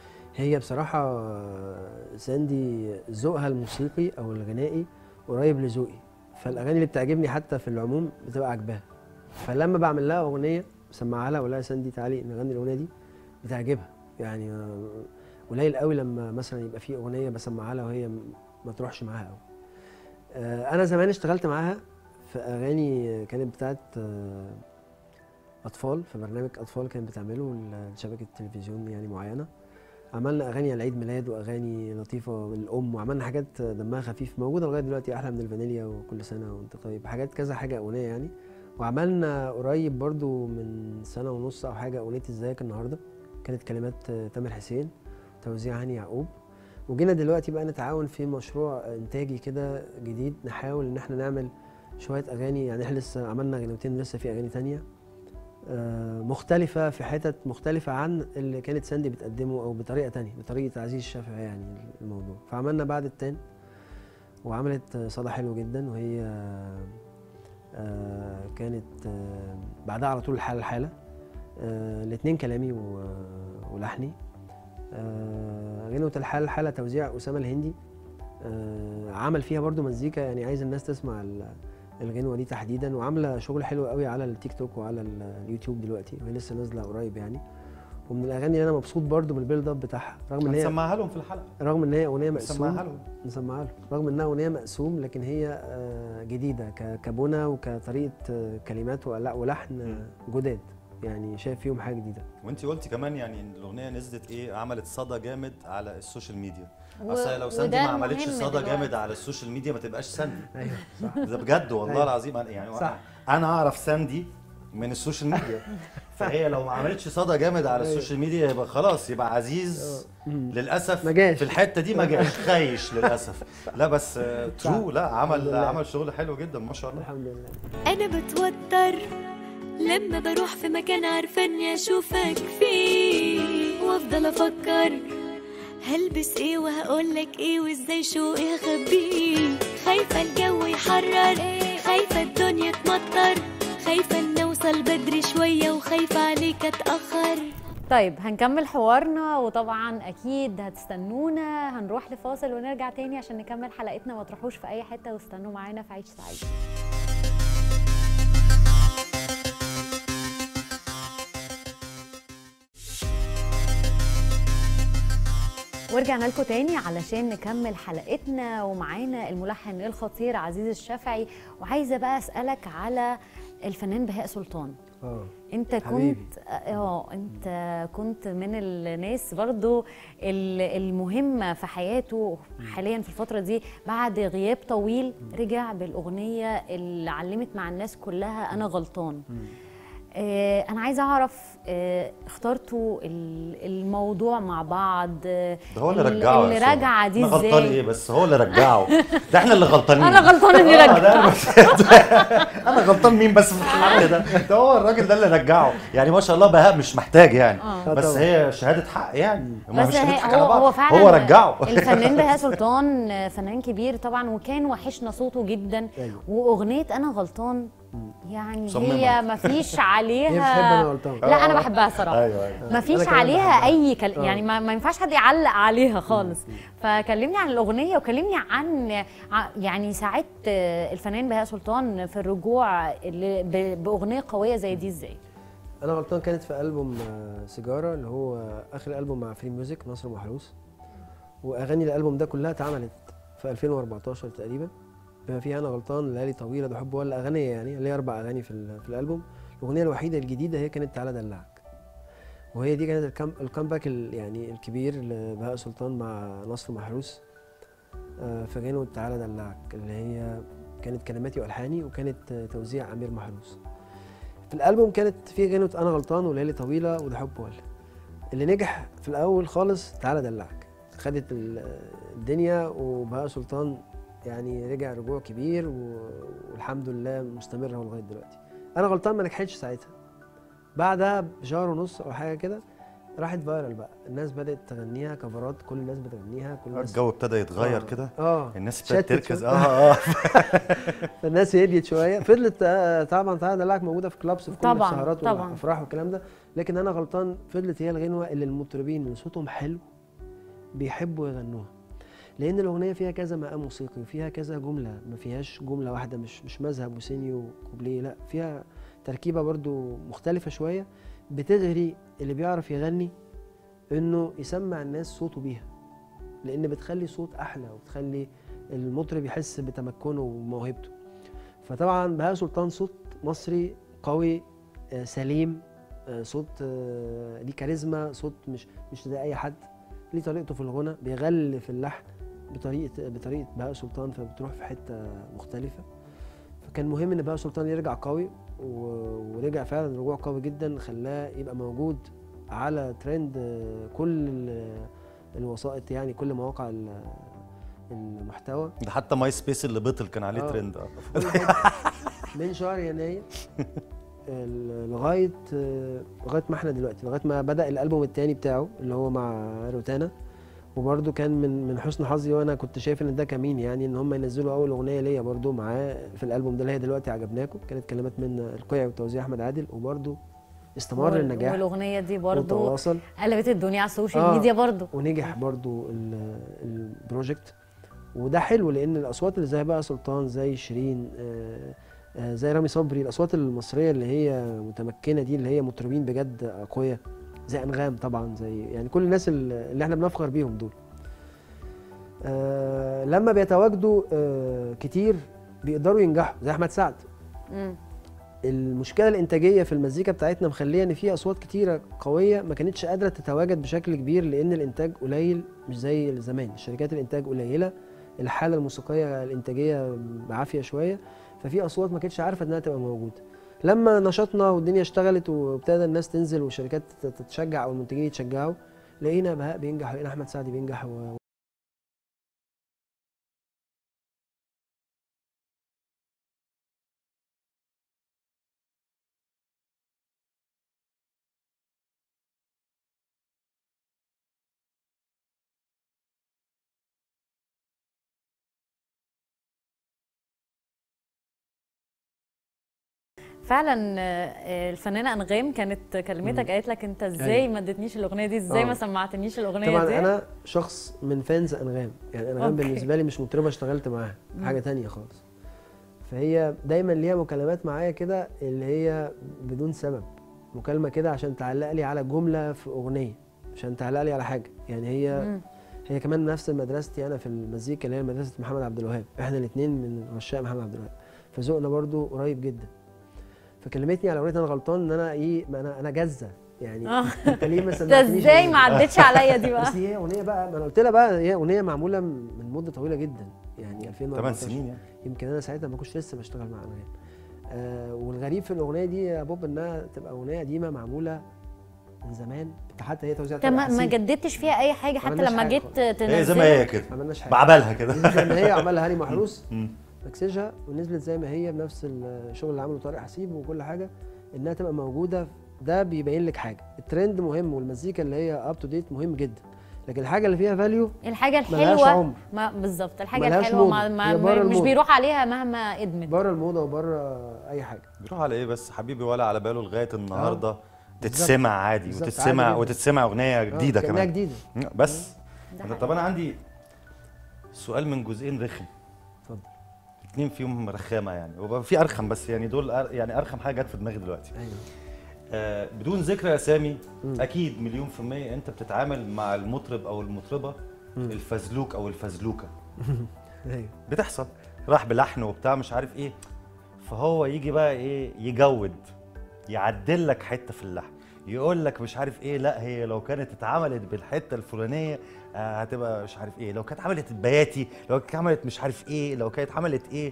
هي بصراحة آه، ساندي ذوقها الموسيقي أو الغنائي قريب لذوقي فالأغاني اللي بتعجبني حتى في العموم بتبقى عاجباها فلما بعمل لها أغنية بسمعها لها أقول لها يا ساندي تعالي نغني الأغنية دي بتعجبها يعني آه، قليل قوي لما مثلا يبقى في اغنيه بسمعها لها وهي م- ما تروحش معاها قوي آه، انا زمان اشتغلت معاها في اغاني كانت بتاعت آه، اطفال في برنامج اطفال كانت بتعمله ل- لشبكه تلفزيون يعني معينه عملنا اغاني على عيد ميلاد واغاني لطيفه للام وعملنا حاجات دمها خفيف موجوده لغايه دلوقتي احلى من الفانيليا وكل سنه وانت طيب حاجات كذا حاجه اغنيه يعني وعملنا قريب برضو من سنه ونص او حاجه اغنيه ازيك النهارده كانت كلمات آه، تامر حسين توزيع هاني يعقوب وجينا دلوقتي بقى نتعاون في مشروع انتاجي كده جديد نحاول ان احنا نعمل شويه اغاني يعني احنا لسه عملنا غنوتين لسه في اغاني تانية آه، مختلفة في حتت مختلفة عن اللي كانت ساندي بتقدمه أو بطريقة تانية بطريقة عزيز الشافعي يعني الموضوع فعملنا بعد التاني وعملت آه، صدى حلو جدا وهي آه، كانت آه، بعدها على طول الحالة الحالة آه، الاتنين كلامي و- ولحني آه، غنوة الحالة الحالة توزيع أسامة الهندي آه، عمل فيها برضو مزيكا يعني عايز الناس تسمع ال- الغنوة دي تحديدا وعاملة شغل حلو قوي على التيك توك وعلى ال- اليوتيوب دلوقتي وهي لسه نازلة قريب يعني ومن الأغاني اللي أنا مبسوط برضو بالبيلد اب بتاعها رغم إن هي هنسمعها لهم في الحلقه رغم إن هي أغنية نسمعها مقسوم لهم نسمعها له رغم إنها أغنية مقسوم لكن هي آه، جديدة ك- كبنى وكطريقة آه، كلمات ولا- ولحن آه، جداد يعني شايف فيهم حاجة جديدة وانت قلتي كمان يعني إن الاغنيه نزلت ايه عملت صدى جامد على السوشيال ميديا و- اصل لو ساندي وده ما عملتش المهم صدى دلوقتي. جامد على السوشيال ميديا ما تبقاش ساندي أيوه صح ده بجد والله أيوة. العظيم أنا يعني صح. انا اعرف ساندي من السوشيال ميديا فهي لو ما عملتش صدى جامد على أيوة. السوشيال ميديا يبقى خلاص يبقى عزيز مم. للاسف ما جاش. في الحته دي ما جاش خايش للاسف لا بس ترو لا الحمد عمل لله. عمل شغل حلو جدا ما شاء الله الحمد لله انا بتوتر لما بروح في مكان عارفه اني اشوفك فيه وافضل افكر هلبس ايه وهقولك ايه وازاي شوقي هخبيه خايفه الجو يحرر خايفه الدنيا تمطر خايفه ان اوصل بدري شويه وخايفه عليك اتاخر طيب هنكمل حوارنا وطبعا اكيد هتستنونا هنروح لفاصل ونرجع تاني عشان نكمل حلقتنا ما تروحوش في اي حته واستنوا معانا في عيش سعيد ورجعنا لكم تاني علشان نكمل حلقتنا ومعانا الملحن الخطير عزيز الشافعي وعايزه بقى اسالك على الفنان بهاء سلطان اه انت حبيبي. كنت اه انت كنت من الناس برضو ال- المهمه في حياته حاليا في الفتره دي بعد غياب طويل رجع بالاغنيه اللي علمت مع الناس كلها انا غلطان آه انا عايزه اعرف آه اخترتوا ال- الموضوع مع بعض آه ده هو اللي ال- رجعه يا اللي سارة. راجعه دي انا غلطان ازاي ايه بس هو اللي رجعه ده احنا اللي غلطانين انا غلطان اني آه، رجعه ده انا غلطان مين بس في الحل ده ده هو الراجل ده اللي رجعه يعني ما شاء الله بهاء مش محتاج يعني آه. بس طبعا. هي شهاده حق يعني هما بس مش هي- هنضحك هو على بعض هو فعلا هو رجعه الفنان بهاء سلطان فنان كبير طبعا وكان وحشنا صوته جدا أيوة. واغنيه انا غلطان يعني صممها. هي ما فيش هي عليها بتحب انا غلطان لا انا بحبها صراحه ايوه ايوه ما فيش أنا كمان عليها بحبها. اي كل... آه. يعني ما, ما ينفعش حد يعلق عليها خالص فكلمني عن الاغنيه وكلمني عن ع- يعني ساعات الفنان بهاء سلطان في الرجوع اللي ب... باغنيه قويه زي دي ازاي انا غلطان كانت في البوم آه، سيجاره اللي هو اخر البوم مع فري ميوزك نصر محروس واغاني الالبوم ده كلها اتعملت في 2014 تقريبا بما فيها انا غلطان ليالي طويله بحب ولا اغنيه يعني اللي هي اربع اغاني في, ال- في الالبوم الاغنيه الوحيده الجديده هي كانت تعالى دلعك وهي دي كانت الكم الكامباك ال- يعني الكبير لبهاء سلطان مع نصر محروس آه، في غنوة تعالى دلعك اللي هي كانت كلماتي والحاني وكانت آه، توزيع امير محروس في الالبوم كانت في غنوة انا غلطان وليالي طويله وده حب ولا اللي نجح في الاول خالص تعالى دلعك خدت ال- الدنيا وبهاء سلطان يعني رجع رجوع كبير و- والحمد لله مستمر اهو لغايه دلوقتي انا غلطان ما نجحتش ساعتها بعدها بشهر ونص او حاجه كده راحت فايرال بقى الناس بدات تغنيها كفرات كل الناس بتغنيها كل الناس الجو ابتدى يتغير آه. كده اه الناس شتت ابتدت تركز شوية. اه اه فالناس هديت شويه فضلت آه، طبعا تعالى دلعك موجوده في كلابس في كل طبعاً، السهرات طبعاً. والافراح والكلام ده لكن انا غلطان فضلت هي الغنوه اللي المطربين اللي صوتهم حلو بيحبوا يغنوها لان الاغنيه فيها كذا مقام موسيقي وفيها كذا جمله ما فيهاش جمله واحده مش مش مذهب وسيني وكوبليه لا فيها تركيبه برضو مختلفه شويه بتغري اللي بيعرف يغني انه يسمع الناس صوته بيها لان بتخلي صوت احلى وبتخلي المطرب يحس بتمكنه وموهبته فطبعا بهاء سلطان صوت مصري قوي آه، سليم آه، صوت آه، ليه كاريزما صوت مش مش زي اي حد ليه طريقته في الغنى بيغلف اللحن بطريقه بطريقه بهاء سلطان فبتروح في حته مختلفه فكان مهم ان بهاء سلطان يرجع قوي و- ورجع فعلا رجوع قوي جدا خلاه يبقى موجود على ترند آه، كل ال- الوسائط يعني كل مواقع ال- المحتوى ده حتى ماي سبيس اللي بطل كان عليه آه. ترند اه كل حتة. من شهر يناير ال- لغايه آه، لغايه ما احنا دلوقتي لغايه ما بدا الالبوم الثاني بتاعه اللي هو مع روتانا وبرده كان من من حسن حظي وانا كنت شايف ان ده كمين يعني ان هم ينزلوا اول اغنيه ليا برده معاه في الالبوم ده اللي هي دلوقتي عجبناكم كانت كلمات من القيع وتوزيع احمد عادل وبرده استمر وال- النجاح والاغنيه دي برضو وتواصل قلبت الدنيا على السوشيال آه. ميديا برضو ونجح برضو ال- البروجكت وده حلو لان الاصوات اللي زي بقى سلطان زي شيرين آه، آه، زي رامي صبري الاصوات المصريه اللي هي متمكنه دي اللي هي مطربين بجد اقوياء زي انغام طبعا زي يعني كل الناس اللي اللي احنا بنفخر بيهم دول آه، لما بيتواجدوا آه، كتير بيقدروا ينجحوا زي احمد سعد مم. المشكله الانتاجيه في المزيكا بتاعتنا مخليه ان في اصوات كتيره قويه ما كانتش قادره تتواجد بشكل كبير لان الانتاج قليل مش زي زمان شركات الانتاج قليله الحاله الموسيقيه الانتاجيه بعافيه شويه ففي اصوات ما كانتش عارفه انها تبقى موجوده لما نشطنا والدنيا اشتغلت وابتدى الناس تنزل والشركات تت- تتشجع او المنتجين يتشجعوا لقينا بهاء بينجح ولقينا احمد سعد بينجح و... فعلا آه، الفنانه انغام كانت كلمتك قالت لك انت ازاي أيوة. ما ادتنيش الاغنيه دي ازاي آه. ما سمعتنيش الاغنيه طبعا دي انا شخص من فانز انغام يعني انغام أوكي. بالنسبه لي مش مطربه اشتغلت معاها حاجه تانية خالص فهي دايما ليها مكالمات معايا كده اللي هي بدون سبب مكالمه كده عشان تعلق لي على جمله في اغنيه عشان تعلق لي على حاجه يعني هي مم. هي كمان نفس مدرستي انا في المزيكا اللي هي مدرسه محمد عبد الوهاب احنا الاثنين من عشاق محمد عبد الوهاب فذوقنا برضو قريب جدا فكلمتني على اغنيه انا غلطان ان انا ايه ما انا انا جزه يعني آه. انت ليه ما ده صدقتنيش ازاي إن- ما عدتش عليا دي بقى بس هي اغنيه بقى ما انا قلت لها بقى هي اغنيه معموله من مده طويله جدا يعني 2014 8 سنين يعني يمكن انا ساعتها ما كنتش لسه بشتغل مع انغام آه والغريب في الاغنيه دي يا بوب انها تبقى اغنيه قديمه معموله من زمان حتى هي توزيع انت ما, ما حسين. جددتش فيها اي حاجه حتى عملناش لما حاجة جيت خالص. تنزلها هي زي ما هي كده ما عملناش حاجه بعبلها كده نزلت زي ما هي عملها هاني محروس مم. مكسجها ونزلت زي ما هي بنفس الشغل اللي عمله طارق حسيب وكل حاجه انها تبقى موجوده ده بيبين لك حاجه الترند مهم والمزيكا اللي هي اب تو ديت مهم جدا لكن الحاجه اللي فيها فاليو الحاجه ملهاش الحلوه عمر. ما بالظبط الحاجه ملهاش الحلوه موضة. ما ما هي بره مش الموضة. بيروح عليها مهما ادمت بره الموضه وبره اي حاجه بيروح على ايه بس حبيبي ولا على باله لغايه النهارده تتسمع عادي بالظبط، وتتسمع عادي جدا. وتتسمع اغنيه جديده آه، كأنها كمان جديده بس ده طب حقيقي. انا عندي سؤال من جزئين رخم اتفضل اتنين فيهم رخامه يعني وبقى في ارخم بس يعني دول أر... يعني ارخم حاجه جت في دماغي دلوقتي ايوه آه بدون ذكر اسامي مم. اكيد مليون في الميه انت بتتعامل مع المطرب او المطربه مم. الفزلوك او الفزلوكه ايوه بتحصل راح بلحن وبتاع مش عارف ايه فهو يجي بقى ايه يجود يعدل لك حته في اللحن يقول لك مش عارف ايه لا هي لو كانت اتعملت بالحته الفلانيه آه هتبقى مش عارف ايه لو كانت عملت البياتي لو كانت عملت مش عارف ايه لو كانت عملت ايه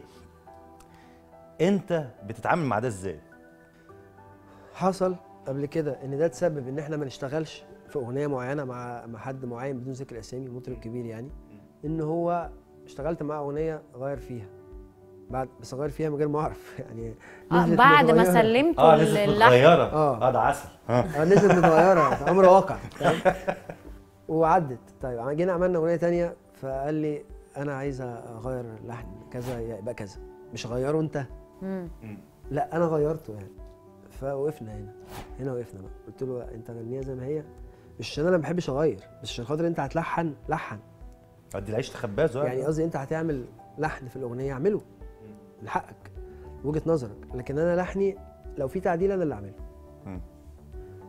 انت بتتعامل مع ده ازاي حصل قبل كده ان ده تسبب ان احنا ما نشتغلش في اغنيه معينه مع مع حد معين بدون ذكر اسامي مطرب كبير يعني ان هو اشتغلت معاه اغنيه غير فيها بعد بس غير فيها من غير ما اعرف يعني آه نزلت بعد ما متغيرة. سلمت اه نزلت اللحن متغيره آه. اه ده عسل ها اه نزلت متغيره امر واقع فاهم؟ وعدت طيب جينا عملنا اغنيه تانية فقال لي انا عايز اغير اللحن كذا يبقى كذا مش غيره انت مم. لا انا غيرته يعني فوقفنا هنا هنا وقفنا بقى قلت له انت غنيها زي ما هي مش عشان انا ما بحبش اغير بس عشان خاطر انت هتلحن لحن ادي العيش تخبازه يعني قصدي انت هتعمل لحن في الاغنيه اعمله من حقك وجهه نظرك لكن انا لحني لو في تعديل انا اللي اعمله مم.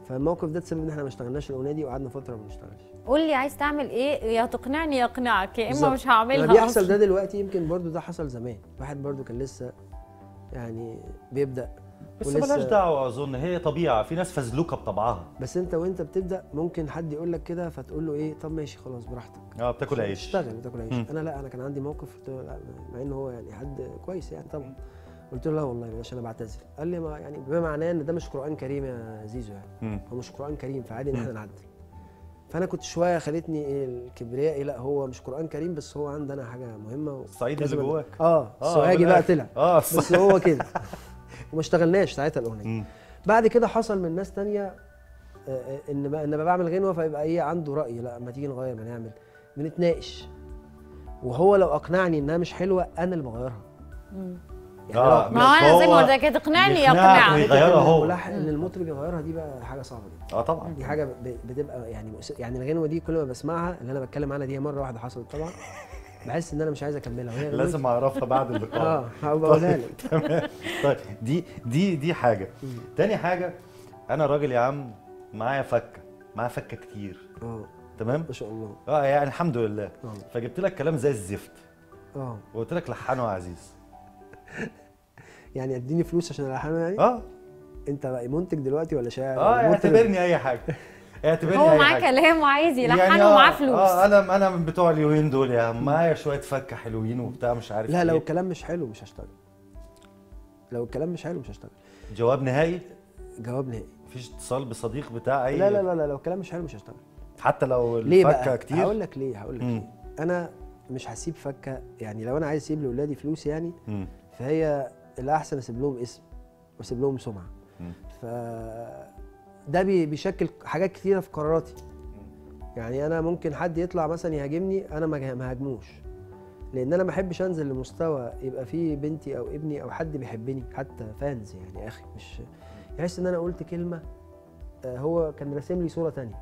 فالموقف ده تسبب ان احنا ما اشتغلناش الاغنيه دي وقعدنا فتره ما بنشتغلش قول لي عايز تعمل ايه يا تقنعني يا اقنعك يا اما بالظبط. مش هعملها لما بيحصل أصلاً. ده دلوقتي يمكن برضو ده حصل زمان واحد برضو كان لسه يعني بيبدا بس ولسه- ملهاش دعوه اظن هي طبيعه في ناس فزلوكه بطبعها بس انت وانت بتبدا ممكن حد يقول لك كده فتقول له ايه طب ماشي خلاص براحتك اه بتاكل عيش اشتغل وتاكل عيش مم. انا لا انا كان عندي موقف قلت له لا مع ان هو يعني حد كويس يعني طبعا قلت له لا والله بلاش انا بعتذر قال لي ما يعني بما معناه ان ده مش قران كريم يا زيزو يعني مم. هو مش قران كريم فعادي ان احنا نعدل فانا كنت شويه خلتني ايه الكبرياء لا هو مش قران كريم بس هو عندنا حاجه مهمه الصعيد اللي لازم أ- جواك. اه آه، السوهاجي بقى بالآخر. طلع اه بس هو كده وما اشتغلناش ساعتها الاغنيه مم. بعد كده حصل من ناس تانية آه، آه، ان بقى ان بقى بعمل غنوه فيبقى ايه عنده راي لا ما تيجي نغير ما نعمل بنتناقش وهو لو اقنعني انها مش حلوه انا اللي بغيرها يعني آه، لو- ما هو انا زي ما هو قلت لك تقنعني يا يقنعك اقنعك ويغ- يغيرها إن هو. الملحن ان المطرب يغيرها دي بقى حاجه صعبه جدا اه طبعا دي حاجه ب- بتبقى يعني مؤس- يعني الغنوه دي كل ما بسمعها اللي انا بتكلم عنها دي هي مره واحده حصلت طبعا بحس ان انا مش عايز اكملها وهي لازم اعرفها بعد اللقاء اه هبقى اقولها لك تمام طيب دي دي دي حاجه تاني حاجه انا راجل يا عم معايا فكه معايا فكه كتير اه تمام ما شاء الله اه يعني الحمد لله آه. فجبت لك كلام زي الزفت اه وقلت لك لحنه يا عزيز يعني اديني فلوس عشان الحنه يعني اه انت بقى منتج دلوقتي ولا شاعر اه ولا مطرب؟ اعتبرني اي حاجه اعتبرني هو اي معاه حاجه كلام وعايز يلحن يعني ومعاه آه، فلوس اه انا انا من بتوع اليومين دول يا عم معايا شويه فكه حلوين وبتاع مش عارف لا لو إيه. الكلام مش حلو مش هشتغل لو الكلام مش حلو مش هشتغل جواب نهائي جواب نهائي مفيش اتصال بصديق بتاع اي لا لا لا لا لو الكلام مش حلو مش هشتغل حتى لو ليه الفكه بقى كتير هقول لك ليه هقول لك مم. ليه انا مش هسيب فكه يعني لو انا عايز اسيب لاولادي فلوس يعني مم. فهي الاحسن اسيب لهم اسم واسيب لهم سمعه مم. ف ده بي- بيشكل حاجات كتيره في قراراتي يعني انا ممكن حد يطلع مثلا يهاجمني انا ما جه- ما هاجموش لان انا ما احبش انزل لمستوى يبقى فيه بنتي او ابني او حد بيحبني حتى فانز يعني يا اخي مش يحس ان انا قلت كلمه آه، هو كان راسم لي صوره تانية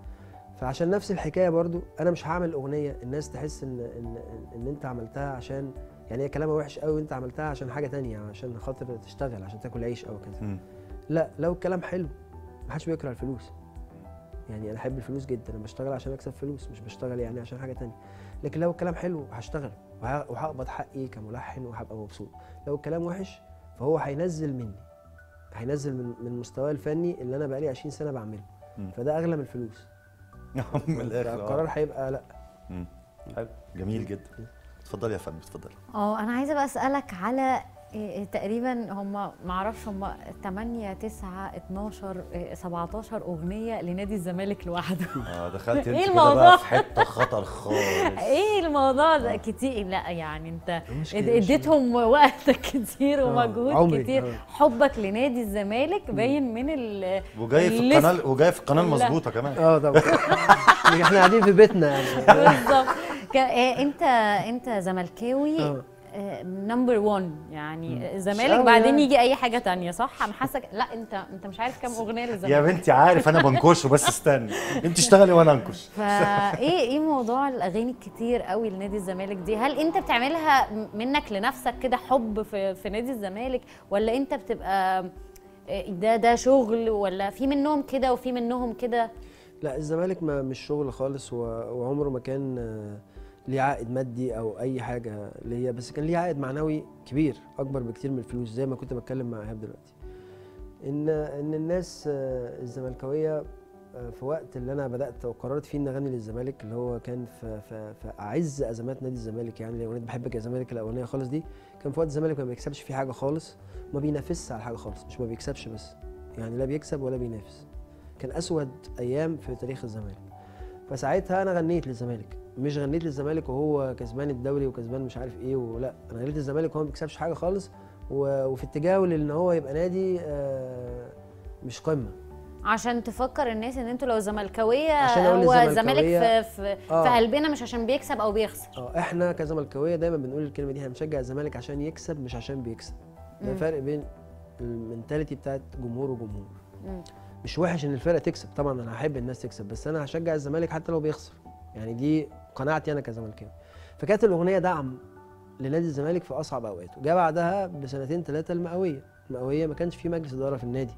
فعشان نفس الحكايه برضو انا مش هعمل اغنيه الناس تحس ان ان ان انت عملتها عشان يعني هي كلامها وحش قوي وانت عملتها عشان حاجه تانية عشان خاطر تشتغل عشان تاكل عيش او كذا مم. لا لو الكلام حلو محدش بيكره الفلوس يعني انا احب الفلوس جدا انا بشتغل عشان اكسب فلوس مش بشتغل يعني عشان حاجه تانية لكن لو الكلام حلو هشتغل وه- وهقبض حقي كملحن وهبقى مبسوط لو الكلام وحش فهو هينزل مني هينزل من من مستواي الفني اللي انا بقالي 20 سنه بعمله مم. فده اغلى من الفلوس من الاخر القرار آه. هيبقى لا مم. حلو جميل جدا اتفضلي يا فندم اتفضلي اه انا عايزه بقى اسالك على إيه تقريبا هم ما اعرفش هم 8 9 12 إيه، 17 اغنيه لنادي الزمالك لوحده اه دخلت إيه انت كده الموضوع؟ بقى في حته خطر خالص ايه الموضوع ده كتير لا يعني انت مش اد- كده، مش اديتهم وقتك كتير آه، ومجهود عمري، كتير آه. حبك لنادي الزمالك باين من ال وجاي في الليست. القناه وجاي في القناه لا. المظبوطه كمان اه طبعا احنا قاعدين في بيتنا يعني بالظبط ك- آه، انت انت زملكاوي آه. نمبر 1 يعني الزمالك أوي بعدين يعني. يجي اي حاجه تانية صح انا حاسه لا انت انت مش عارف كام اغنيه يا للزمالك بنتي عارف انا بنكشه بس استني انت اشتغلي وانا انكش فايه ايه موضوع الاغاني الكتير قوي لنادي الزمالك دي هل انت بتعملها م- منك لنفسك كده حب في في نادي الزمالك ولا انت بتبقى آه، ده ده شغل ولا في منهم كده وفي منهم كده لا الزمالك ما مش شغل خالص و- وعمره ما كان آه، ليه عائد مادي او اي حاجه ليا بس كان ليه عائد معنوي كبير اكبر بكتير من الفلوس زي ما كنت بتكلم مع ايهاب دلوقتي ان ان الناس آه، الزملكاويه آه، في وقت اللي انا بدات وقررت فيه ان اغني للزمالك اللي هو كان في في في اعز ازمات نادي الزمالك يعني اغنيه بحبك يا زمالك الاولانيه خالص دي كان في وقت الزمالك ما بيكسبش فيه حاجه خالص وما بينافسش على حاجه خالص مش ما بيكسبش بس يعني لا بيكسب ولا بينافس كان اسود ايام في تاريخ الزمالك فساعتها انا غنيت للزمالك مش غنيت للزمالك وهو كسبان الدوري وكسبان مش عارف ايه ولا انا غنيت للزمالك وهو ما بيكسبش حاجه خالص و- وفي اتجاهه لان هو يبقى نادي آه، مش قمه عشان تفكر الناس ان انتوا لو زملكاويه عشان أقول هو للزملكاوية- الزمالك في في, آه. في قلبنا مش عشان بيكسب او بيخسر اه احنا كزملكاويه دايما بنقول الكلمه دي احنا بنشجع الزمالك عشان يكسب مش عشان بيكسب ده مم. فرق بين المنتاليتي بتاعت جمهور وجمهور مم. مش وحش ان الفرقه تكسب طبعا انا هحب الناس تكسب بس انا هشجع الزمالك حتى لو بيخسر يعني دي قناعتي انا كزملكاوي فكانت الاغنيه دعم لنادي الزمالك في اصعب اوقاته جاء بعدها بسنتين ثلاثه المئويه المئويه ما كانش في مجلس اداره في النادي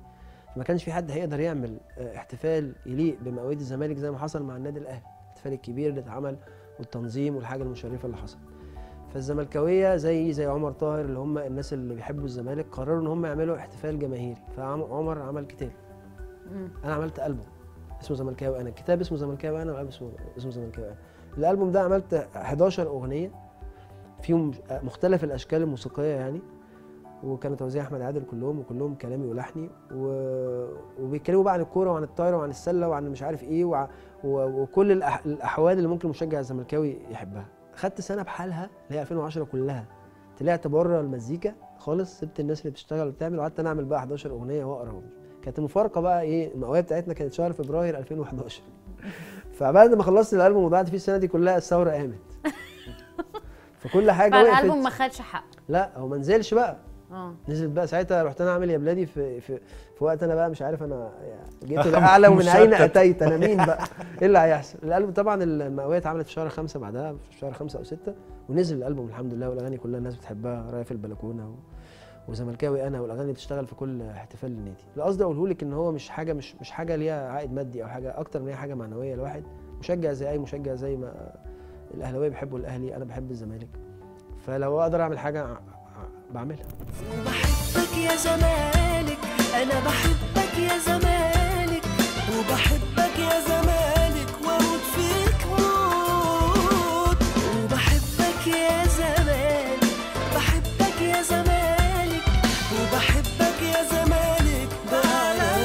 فما كانش في حد هيقدر يعمل آه، احتفال يليق بمئويه الزمالك زي ما حصل مع النادي الاهلي الاحتفال الكبير اللي اتعمل والتنظيم والحاجه المشرفه اللي حصلت فالزملكاويه زي زي عمر طاهر اللي هم الناس اللي بيحبوا الزمالك قرروا ان هم يعملوا احتفال جماهيري فعمر عمل كتاب مم. انا عملت البوم اسمه زملكاوي انا الكتاب اسمه زملكاوي انا والالبوم اسمه اسمه زملكاوي انا الالبوم ده عملت 11 اغنيه فيهم مختلف الاشكال الموسيقيه يعني وكانوا توزيع احمد عادل كلهم وكلهم كلامي ولحني و... وبيتكلموا بقى عن الكوره وعن الطايره وعن السله وعن مش عارف ايه وع... و... وكل الأح... الاحوال اللي ممكن المشجع الزملكاوي يحبها خدت سنه بحالها اللي هي 2010 كلها طلعت بره المزيكا خالص سبت الناس اللي بتشتغل وبتعمل وقعدت انا اعمل بقى 11 اغنيه واقراهم كانت المفارقه بقى ايه المئويه بتاعتنا كانت شهر فبراير 2011 فبعد ما خلصت الالبوم وضعت فيه السنه دي كلها الثوره قامت فكل حاجه فالالبوم ما وقفت خدش حق لا هو ما نزلش بقى اه نزل بقى ساعتها رحت انا عامل يا بلادي في في في وقت انا بقى مش عارف انا جيت الاعلى ومن اين مشتت. اتيت انا مين بقى ايه اللي هيحصل الالبوم طبعا المئويه اتعملت في شهر خمسة بعدها في شهر خمسة او ستة ونزل الالبوم الحمد لله والاغاني كلها الناس بتحبها رايح في البلكونه و... وزملكاوي انا والاغاني اللي بتشتغل في كل احتفال للنادي اللي قصدي اقوله لك ان هو مش حاجه مش مش حاجه ليها عائد مادي او حاجه اكتر من هي حاجه معنويه الواحد مشجع زي اي مشجع زي ما الاهلاويه بيحبوا الاهلي انا بحب الزمالك فلو اقدر اعمل حاجه ع- ع- بعملها بحبك يا زمالك انا بحبك يا زمالك وبحبك يا زمالك واموت فيك موت وبحبك يا زمالك بحبك يا زمالك وبحبك يا زمالك بأعلى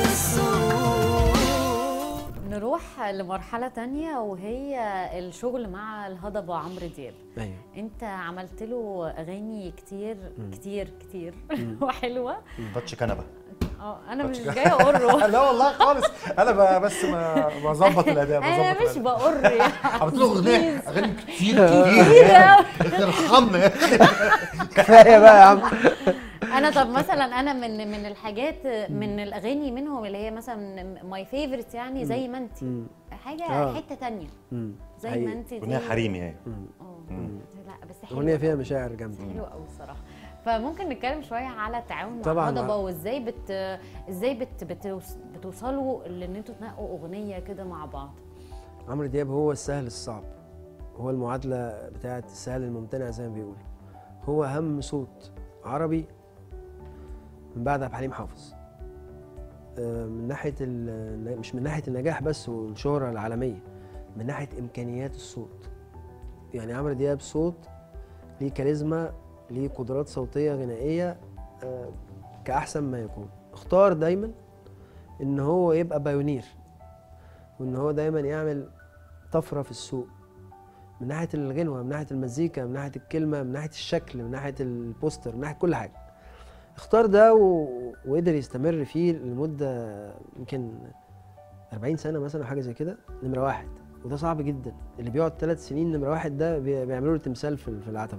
الصوت نروح لمرحله تانية وهي الشغل مع الهضبه وعمرو دياب ايوه انت عملت له اغاني كتير كتير كتير وحلوه باتش كنبه اه انا مش جايه اقره لا والله خالص انا ب- بس ما- بظبط الاداء انا بظبط مش الأداء. بقر يعني عملت له اغنيه Please. اغاني كتير كتير يعني ارحمنا يا أخي. كفايه بقى يا عم انا طب مثلا انا من من الحاجات من الاغاني منهم اللي هي مثلا ماي فيفورت يعني زي ما انت مم. حاجه آه. حته تانية مم. زي حقيقي. ما انت دي اغنيه حريمي هي اه لا بس حلوه اغنيه فيها مشاعر جامده حلوه قوي الصراحه فممكن نتكلم شويه على التعاون مع طبعاً. الهضبه وازاي بت ازاي بت بتوص... بتوصلوا لان انتوا تنقوا اغنيه كده مع بعض عمرو دياب هو السهل الصعب هو المعادله بتاعه السهل الممتنع زي ما بيقول هو اهم صوت عربي من بعد عبد الحليم حافظ آه، من ناحيه ال- مش من ناحيه النجاح بس والشهره العالميه من ناحيه امكانيات الصوت يعني عمرو دياب صوت ليه كاريزما ليه قدرات صوتيه غنائيه آه، كاحسن ما يكون اختار دايما ان هو يبقى بايونير وان هو دايما يعمل طفره في السوق من ناحيه الغنوه من ناحيه المزيكا من ناحيه الكلمه من ناحيه الشكل من ناحيه البوستر من ناحيه كل حاجه اختار ده و... وقدر يستمر فيه لمده يمكن 40 سنه مثلا أو حاجه زي كده نمره واحد وده صعب جدا اللي بيقعد ثلاث سنين نمره واحد ده بي- بيعملوا له تمثال في في العتبه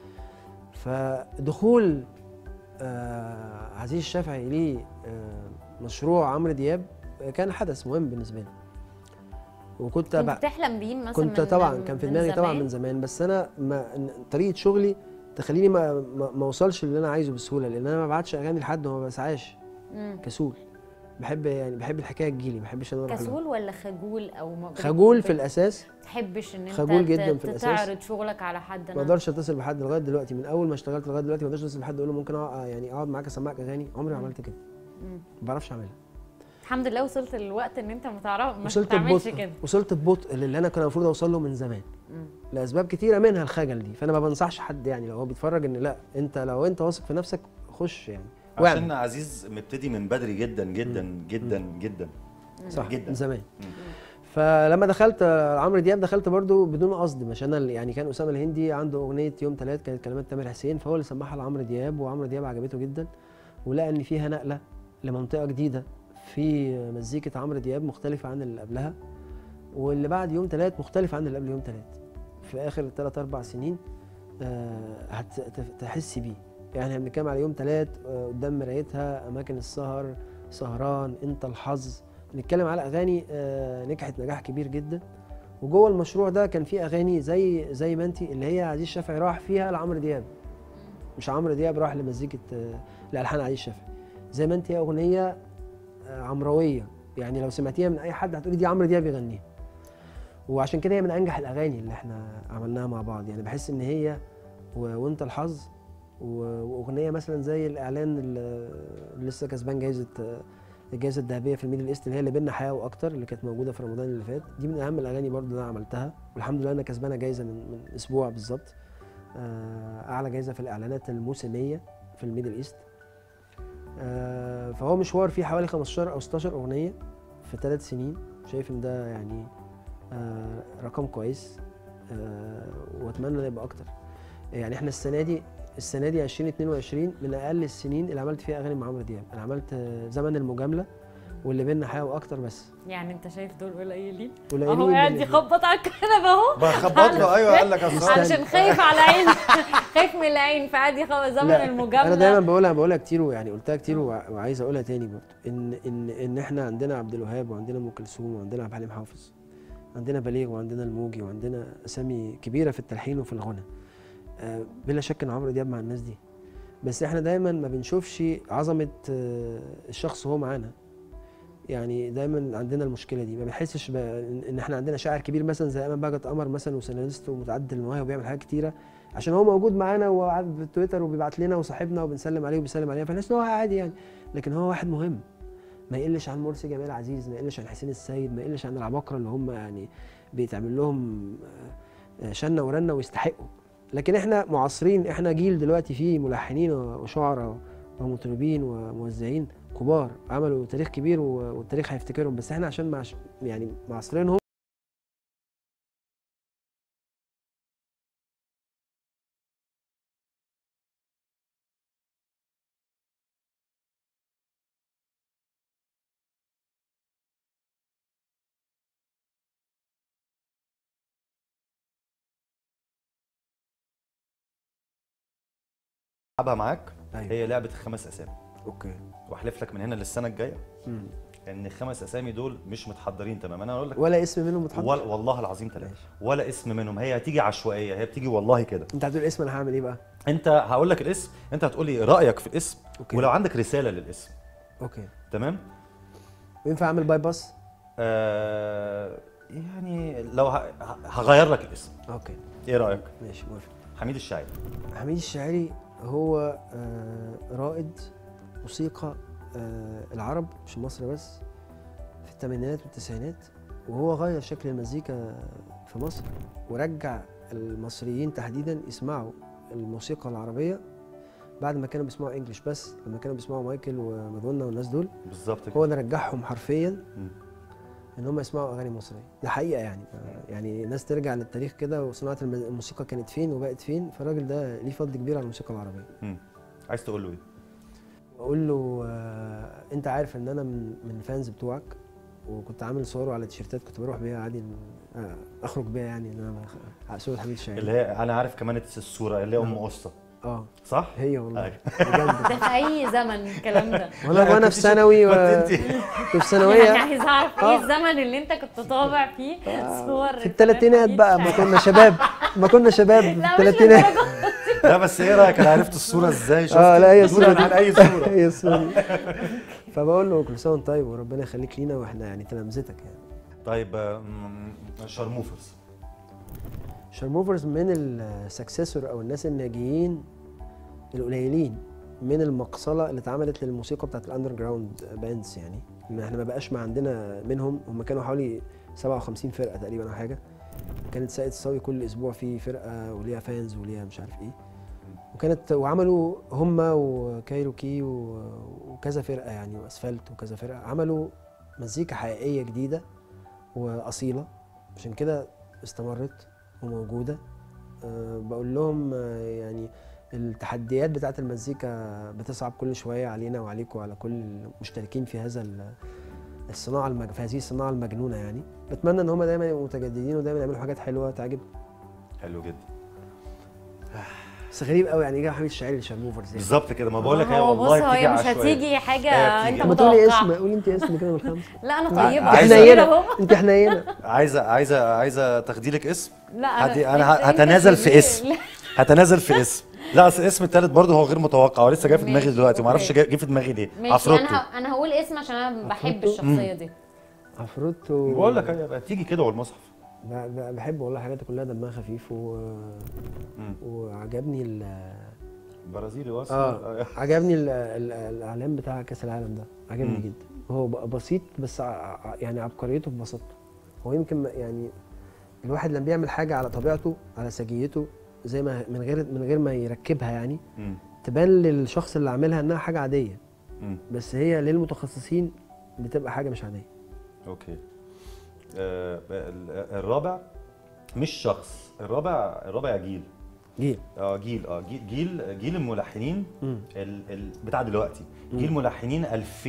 فدخول آه عزيز الشافعي ليه آه مشروع عمرو دياب آه، كان حدث مهم بالنسبه لي وكنت كنت بقى بتحلم بيه مثلا كنت من طبعا من- كان في من دماغي طبعا زمان؟ من زمان بس انا ما ن- طريقه شغلي تخليني ما ما, ما اوصلش اللي انا عايزه بسهوله لان انا ما بعتش اغاني لحد وما بسعاش مم. كسول بحب يعني بحب الحكايه تجيلي ما بحبش انا اروح لها. كسول ولا خجول او ما خجول في بت- الاساس بتحبش ان انت خجول ت- جداً في الأساس. تعرض شغلك على حد ما انا اقدرش اتصل بحد لغايه دلوقتي من اول ما اشتغلت لغايه دلوقتي ما اقدرش اتصل بحد اقول له ممكن أقع يعني اقعد معاك اسمعك اغاني عمري ما عملت كده مم. ما بعرفش اعملها الحمد لله وصلت للوقت ان انت ما تعرف ما وصلت تعملش ببطء كده وصلت ببطء للي انا كان المفروض اوصل له من زمان مم. لاسباب كتيره منها الخجل دي فانا ما بنصحش حد يعني لو هو بيتفرج ان لا انت لو انت واثق في نفسك خش يعني عشان واعمل. عزيز مبتدي من بدري جدا جدا جدا جدا صح جدا. من زمان فلما دخلت آه، عمرو دياب دخلت برضو بدون قصد مش انا اللي يعني كان اسامه الهندي عنده اغنيه يوم ثلاث كانت كلمات تامر حسين فهو اللي سمعها لعمرو دياب وعمرو دياب عجبته جدا ولقى ان فيها نقله لمنطقه جديده في مزيكه عمرو دياب مختلفه عن اللي قبلها واللي بعد يوم ثلاث مختلف عن اللي قبل يوم ثلاث في اخر ثلاث اربع سنين آه، هتحسي بيه يعني احنا بنتكلم على يوم ثلاث قدام مرايتها اماكن السهر سهران انت الحظ بنتكلم على اغاني آه، نجحت نجاح كبير جدا وجوه المشروع ده كان في اغاني زي زي ما انت اللي هي عزيز الشافعي راح فيها لعمرو دياب مش عمرو دياب راح لمزيكه آه، لالحان عزيز الشافعي زي ما انت هي اغنيه آه، عمرويه يعني لو سمعتيها من اي حد هتقولي دي عمرو دياب بيغنيها وعشان كده هي من انجح الاغاني اللي احنا عملناها مع بعض يعني بحس ان هي و... وانت الحظ و... واغنيه مثلا زي الاعلان اللي اللي لسه كسبان جايزه آه، الجائزه الذهبيه في الميدل ايست اللي هي اللي بينا حياه واكتر اللي كانت موجوده في رمضان اللي فات دي من اهم الاغاني برضو اللي انا عملتها والحمد لله انا كسبانه جايزه من, من اسبوع بالظبط آه، اعلى جايزه في الاعلانات الموسميه في الميدل ايست آه، فهو مشوار فيه حوالي 15 او 16 اغنيه في ثلاث سنين شايف ان ده يعني آه، رقم كويس آه، واتمنى انه يبقى اكتر يعني احنا السنه دي السنه دي 2022 من اقل السنين اللي عملت فيها اغاني مع عمرو دياب انا عملت آه، زمن المجامله واللي بينا حياه واكتر بس يعني انت شايف دول قليلين قليلين اهو قاعد بالنسبة- يخبط على الكنبه اهو بخبط له ايوه قال لك اصل علشان خايف على عين خايف من العين فقعد يخبط زمن لا، المجامله انا دايما بقولها بقولها كتير ويعني قلتها كتير وع- وعايز اقولها تاني برضه ان ان ان احنا عندنا عبد الوهاب وعندنا ام كلثوم وعندنا عبد الحليم حافظ عندنا بليغ وعندنا الموجي وعندنا اسامي كبيره في التلحين وفي الغنى آه، بلا شك ان عمرو دياب مع الناس دي بس احنا دايما ما بنشوفش عظمه آه، الشخص وهو معانا يعني دايما عندنا المشكله دي ما بنحسش ب- ان إن احنا عندنا شاعر كبير مثلا زي امام بهجت قمر مثلا وسيناريست ومتعدد المواهب وبيعمل حاجات كتيره عشان هو موجود معانا وقاعد في التويتر وبيبعت لنا وصاحبنا وبنسلم عليه وبيسلم علينا فنحس ان هو عادي يعني لكن هو واحد مهم ما يقلش عن مرسي جمال عزيز ما يقلش عن حسين السيد ما يقلش عن العباقره اللي هم يعني بيتعمل لهم آه، شنه ورنه ويستحقوا لكن احنا معاصرين احنا جيل دلوقتي فيه ملحنين وشعراء ومطربين وموزعين كبار عملوا تاريخ كبير و- والتاريخ هيفتكرهم بس احنا عشان معش يعني معاصرينهم العبها معاك أيوة. هي لعبه الخمس اسامي اوكي واحلف لك من هنا للسنه الجايه مم. ان الخمس اسامي دول مش متحضرين تماما انا اقول لك ولا اسم منهم متحضر ولا والله العظيم ثلاثه ولا اسم منهم هي هتيجي عشوائيه هي بتيجي والله كده انت هتقول اسم انا هعمل ايه بقى انت هقول لك الاسم انت هتقول لي رايك في الاسم أوكي. ولو عندك رساله للاسم اوكي تمام وينفع اعمل باي باس آه يعني لو ه- ه- هغير لك الاسم اوكي ايه رايك ماشي موافق حميد الشاعري حميد الشاعري هو آه، رائد موسيقى آه، العرب مش مصر بس في الثمانينات والتسعينات وهو غير شكل المزيكا في مصر ورجع المصريين تحديدا يسمعوا الموسيقى العربية بعد ما كانوا بيسمعوا انجلش بس لما كانوا بيسمعوا مايكل ومادونا والناس دول بالظبط كده هو اللي رجعهم حرفيا مم. ان هم يسمعوا اغاني مصريه ده حقيقه يعني يعني الناس ترجع للتاريخ كده وصناعه الم- الموسيقى كانت فين وبقت فين فالراجل ده ليه فضل كبير على الموسيقى العربيه مم. عايز تقول له ايه اقول له آه انت عارف ان انا من من فانز بتوعك وكنت عامل صوره على تيشيرتات كنت بروح بيها عادي آه اخرج بيها يعني ان انا بخ- صوره حميد الشاعري اللي هي انا عارف كمان الصوره اللي هي ام قصه اه صح هي والله أيوة. بجد ده في اي زمن الكلام ده وانا وانا في ثانوي و... كنت انت كنت في يعني ثانويه عايز اعرف ايه آه. الزمن اللي انت كنت طابع فيه صور في الثلاثينات بقى ما كنا شباب ما كنا شباب في لا مش الثلاثينات للدرجة. لا بس ايه رايك انا عرفت الصوره ازاي شفت اه لا هي دون الصورة عن اي صوره هي الصورة دي فبقول له كل سنه وانت طيب وربنا يخليك لينا واحنا يعني تلامذتك يعني طيب آه، م- شرموفرز شارموفرز من السكسسور او الناس الناجيين القليلين من المقصله اللي اتعملت للموسيقى بتاعت الاندر جراوند باندز يعني ان احنا ما بقاش ما عندنا منهم هم كانوا حوالي 57 فرقه تقريبا او حاجه كانت ساقية الصاوي كل اسبوع في فرقه وليها فانز وليها مش عارف ايه وكانت وعملوا هم وكايروكي و- وكذا فرقه يعني واسفلت وكذا فرقه عملوا مزيكا حقيقيه جديده واصيله عشان كده استمرت وموجوده أه بقول لهم آه، يعني التحديات بتاعت المزيكا بتصعب كل شويه علينا وعليكم وعلى كل المشتركين في هذا ال- الصناعه المج... في هذه الصناعه المجنونه يعني بتمنى ان هم دايما يبقوا متجددين ودايما يعملوا حاجات حلوه تعجب حلو جدا بس غريب قوي يعني ايه حميد الشاعري لشارموفرز يعني بالظبط كده ما بقول لك هي هو بص والله هو بتيجي هي مش عشوائية. هتيجي حاجه هي بتيجي. انت ما تقولي اسم متوقعها قولي انت اسم كده من الخمسه لا انا طيبه عايزة- كتير حنينه اهو انت حنينه عايزه عايزه عايزه تاخدي لك اسم لا هدي- انا أنا ه- أنت هتنازل في كبير. اسم. هتنازل في اسم لا اصل الاسم التالت برضه هو غير متوقع هو لسه جاي في دماغي ماشي. دلوقتي ما اعرفش أوكي. جه جه في دماغي ليه ماشي عفروتو انا ه- انا هقول اسم عشان انا بحب عفروتو؟ الشخصيه دي عفروتو بقول لك يبقى تيجي كده والمصحف ب- ب- بحب والله حاجاته كلها دمها خفيف و... وعجبني ال... برازيلي وصل اه عجبني ال... ال... الاعلان بتاع كاس العالم ده عجبني مم. جدا هو ب- بسيط بس ع... ع- يعني عبقريته في بساطته هو يمكن ما- يعني الواحد لما بيعمل حاجه على طبيعته على سجيته زي ما من غير من غير ما يركبها يعني مم. تبان للشخص اللي عاملها انها حاجه عاديه مم. بس هي للمتخصصين بتبقى حاجه مش عاديه اوكي آه ال- الرابع مش شخص الرابع الرابع جيل جيل اه جيل اه جيل جيل, جيل الملحنين مم. ال ال بتاع دلوقتي جيل ملحنين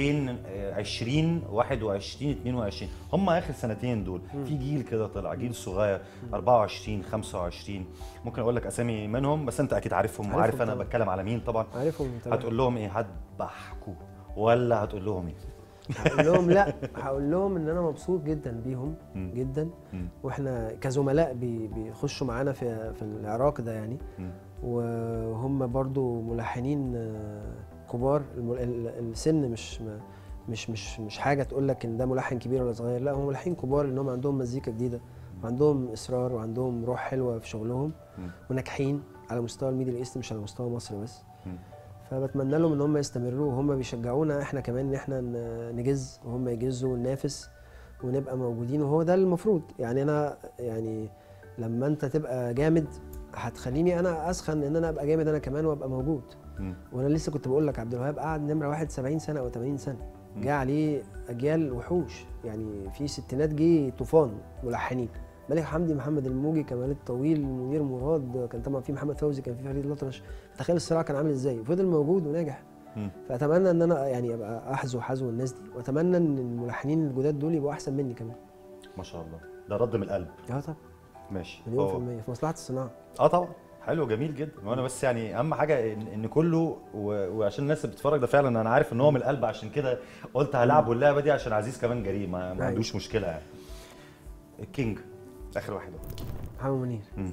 2020 21 22 هم اخر سنتين دول في جيل كده طلع جيل صغير 24 25 ممكن اقول لك اسامي منهم بس انت اكيد عارفهم عارفهم وعارف انا طبعا. بتكلم على مين طبعا عارفهم طبعا. هتقول لهم ايه هتضحكوا ولا هتقول لهم ايه هقول لهم لا هقول لهم ان انا مبسوط جدا بيهم مم. جدا مم. واحنا كزملاء بي- بيخشوا معانا في في العراق ده يعني مم. وهم برضو ملحنين آه، كبار الم- ال- السن مش ما- مش مش مش حاجه تقول لك ان ده ملحن كبير ولا صغير لا هم ملحنين كبار لانهم عندهم مزيكا جديده وعندهم اصرار وعندهم روح حلوه في شغلهم مم. وناجحين على مستوى الميدل ايست مش على مستوى مصر بس مم. فبتمنى لهم ان هم يستمروا وهم بيشجعونا احنا كمان ان احنا ن- نجز وهم يجزوا وننافس ونبقى موجودين وهو ده المفروض يعني انا يعني لما انت تبقى جامد هتخليني انا اسخن ان انا ابقى جامد انا كمان وابقى موجود مم. وانا لسه كنت بقول لك عبد الوهاب قعد نمره واحد 70 سنه او 80 سنه جه عليه اجيال وحوش يعني في ستينات جه طوفان ملحنين ملك حمدي محمد الموجي كمال الطويل منير مراد كان طبعا في محمد فوزي كان في فريد الأطرش تخيل الصراع كان عامل ازاي وفضل موجود وناجح مم. فاتمنى ان انا يعني ابقى احذو حذو الناس دي واتمنى ان الملحنين الجداد دول يبقوا احسن مني كمان ما شاء الله ده رد من القلب اه طبعا ماشي مليون هو- في المية في مصلحة الصناعة اه طبعا حلو جميل جدا وانا بس يعني اهم حاجه ان, إن كله و... وعشان الناس اللي بتتفرج ده فعلا انا عارف ان هو من القلب عشان كده قلت هلعبوا اللعبه دي عشان عزيز كمان جريء ما, ما أيوة. عندوش مشكله يعني الكينج اخر واحد أهو. محمد منير مم.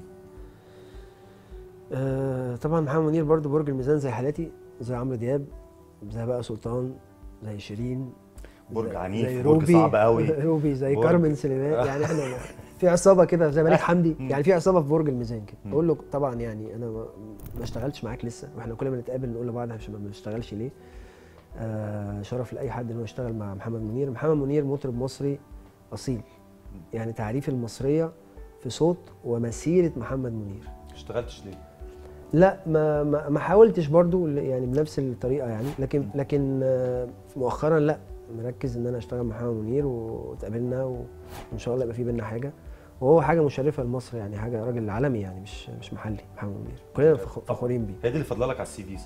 آه طبعا محمد منير برضو برج الميزان زي حالاتي زي عمرو دياب زي بقى سلطان زي شيرين برج زي- عنيف زي برج روبي صعب قوي روبي زي برج. كارمن سليمان يعني احنا في عصابه كده زي ملك حمدي يعني في عصابه في برج الميزان كده اقول له طبعا يعني انا ما ما اشتغلتش معاك لسه واحنا كل ما نتقابل نقول لبعض عشان ما بنشتغلش ليه آه شرف لاي حد انه يشتغل مع محمد منير محمد منير مطرب مصري اصيل يعني تعريف المصريه في صوت ومسيره محمد منير اشتغلتش ليه؟ لا ما ما, ما حاولتش برضو ل- يعني بنفس الطريقه يعني لكن لكن آه، مؤخرا لا مركز ان انا اشتغل مع محمد منير واتقابلنا وان شاء الله يبقى في بينا حاجه وهو حاجه مشرفه لمصر يعني حاجه راجل عالمي يعني مش مش محلي محمد منير كلنا فخ- فخورين بيه هي دي اللي فاضله لك على السي في صح؟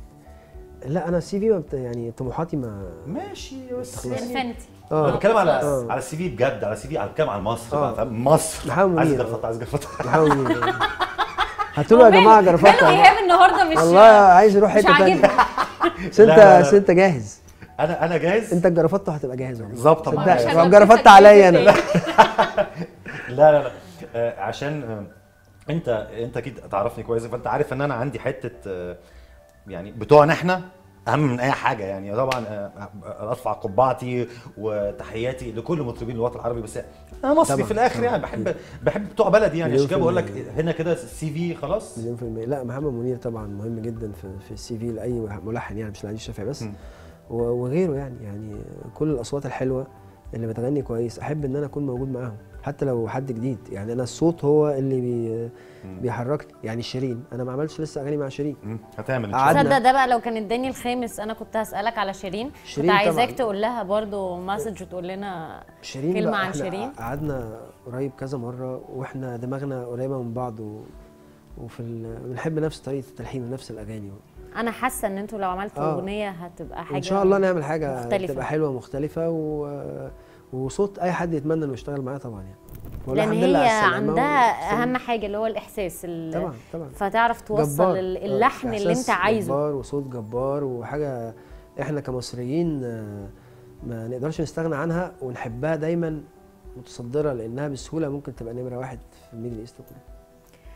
لا انا السي في ما بت- يعني طموحاتي ما ماشي بس خلاص. يعني انفنتي انا اه بتكلم على آه. على السي في بجد على السي في على بتكلم على مصر آه. بقى فاهم مصر محمد عايز منير. جرفطه عايز جرفطه محمد منير هاتوا له يا جماعه ماله جرافته ايهاب النهارده مش والله عايز يروح مش حته عاجبني ثانيه بس انت لا، لا، لا. بس انت جاهز انا انا جاهز انت الجرافته هتبقى جاهز والله. بالظبط طبعا صدقني. جاهز. عشان طب جرافته عليا انا لا لا لا آه، عشان آه، انت انت اكيد تعرفني كويس فانت عارف ان انا عندي حته آه، يعني بتوعنا احنا اهم من اي حاجه يعني طبعا آه، ارفع قبعتي وتحياتي لكل مطربين الوطن العربي بس انا مصري طبعاً، في الاخر يعني بحب بحب بتوع بلدي يعني مليون عشان كده في بقول لك المية. هنا كده السي في خلاص مليون في المية لا محمد منير طبعا مهم جدا في في السي في لاي ملحن يعني مش لعلي الشافعي بس مم. و- وغيره يعني يعني كل الاصوات الحلوه اللي بتغني كويس احب ان انا اكون موجود معاهم حتى لو حد جديد يعني انا الصوت هو اللي بي بيحركني يعني شيرين انا ما عملتش لسه اغاني مع شيرين مم، هتعمل ان شاء قعدنا- الله تصدق ده بقى لو كان اداني الخامس انا كنت هسألك على شيرين شيرين كنت عايزاك طبعاً. تقول لها برضو مسج وتقول لنا شيرين كلمة بقى عن إحنا شيرين؟ قعدنا قريب كذا مره واحنا دماغنا قريبه من بعض و... وفي ال... بنحب نفس طريقه التلحين ونفس الاغاني انا حاسه ان انتوا لو عملتوا آه. اغنيه هتبقى حاجه ان شاء الله نعمل حاجه مختلفة. تبقى حلوه ومختلفه و... وصوت اي حد يتمنى انه يشتغل معايا طبعا يعني بقول لان الحمد لله على هي السلامة عندها و- اهم حاجه اللي هو الاحساس ال- طبعا طبعا فتعرف توصل جبار. ال- آه، اللحن اللي إحساس انت عايزه جبار وصوت جبار وحاجه احنا كمصريين آه، ما نقدرش نستغنى عنها ونحبها دايما متصدره لانها بسهوله ممكن تبقى نمره واحد في الميدل ايست كله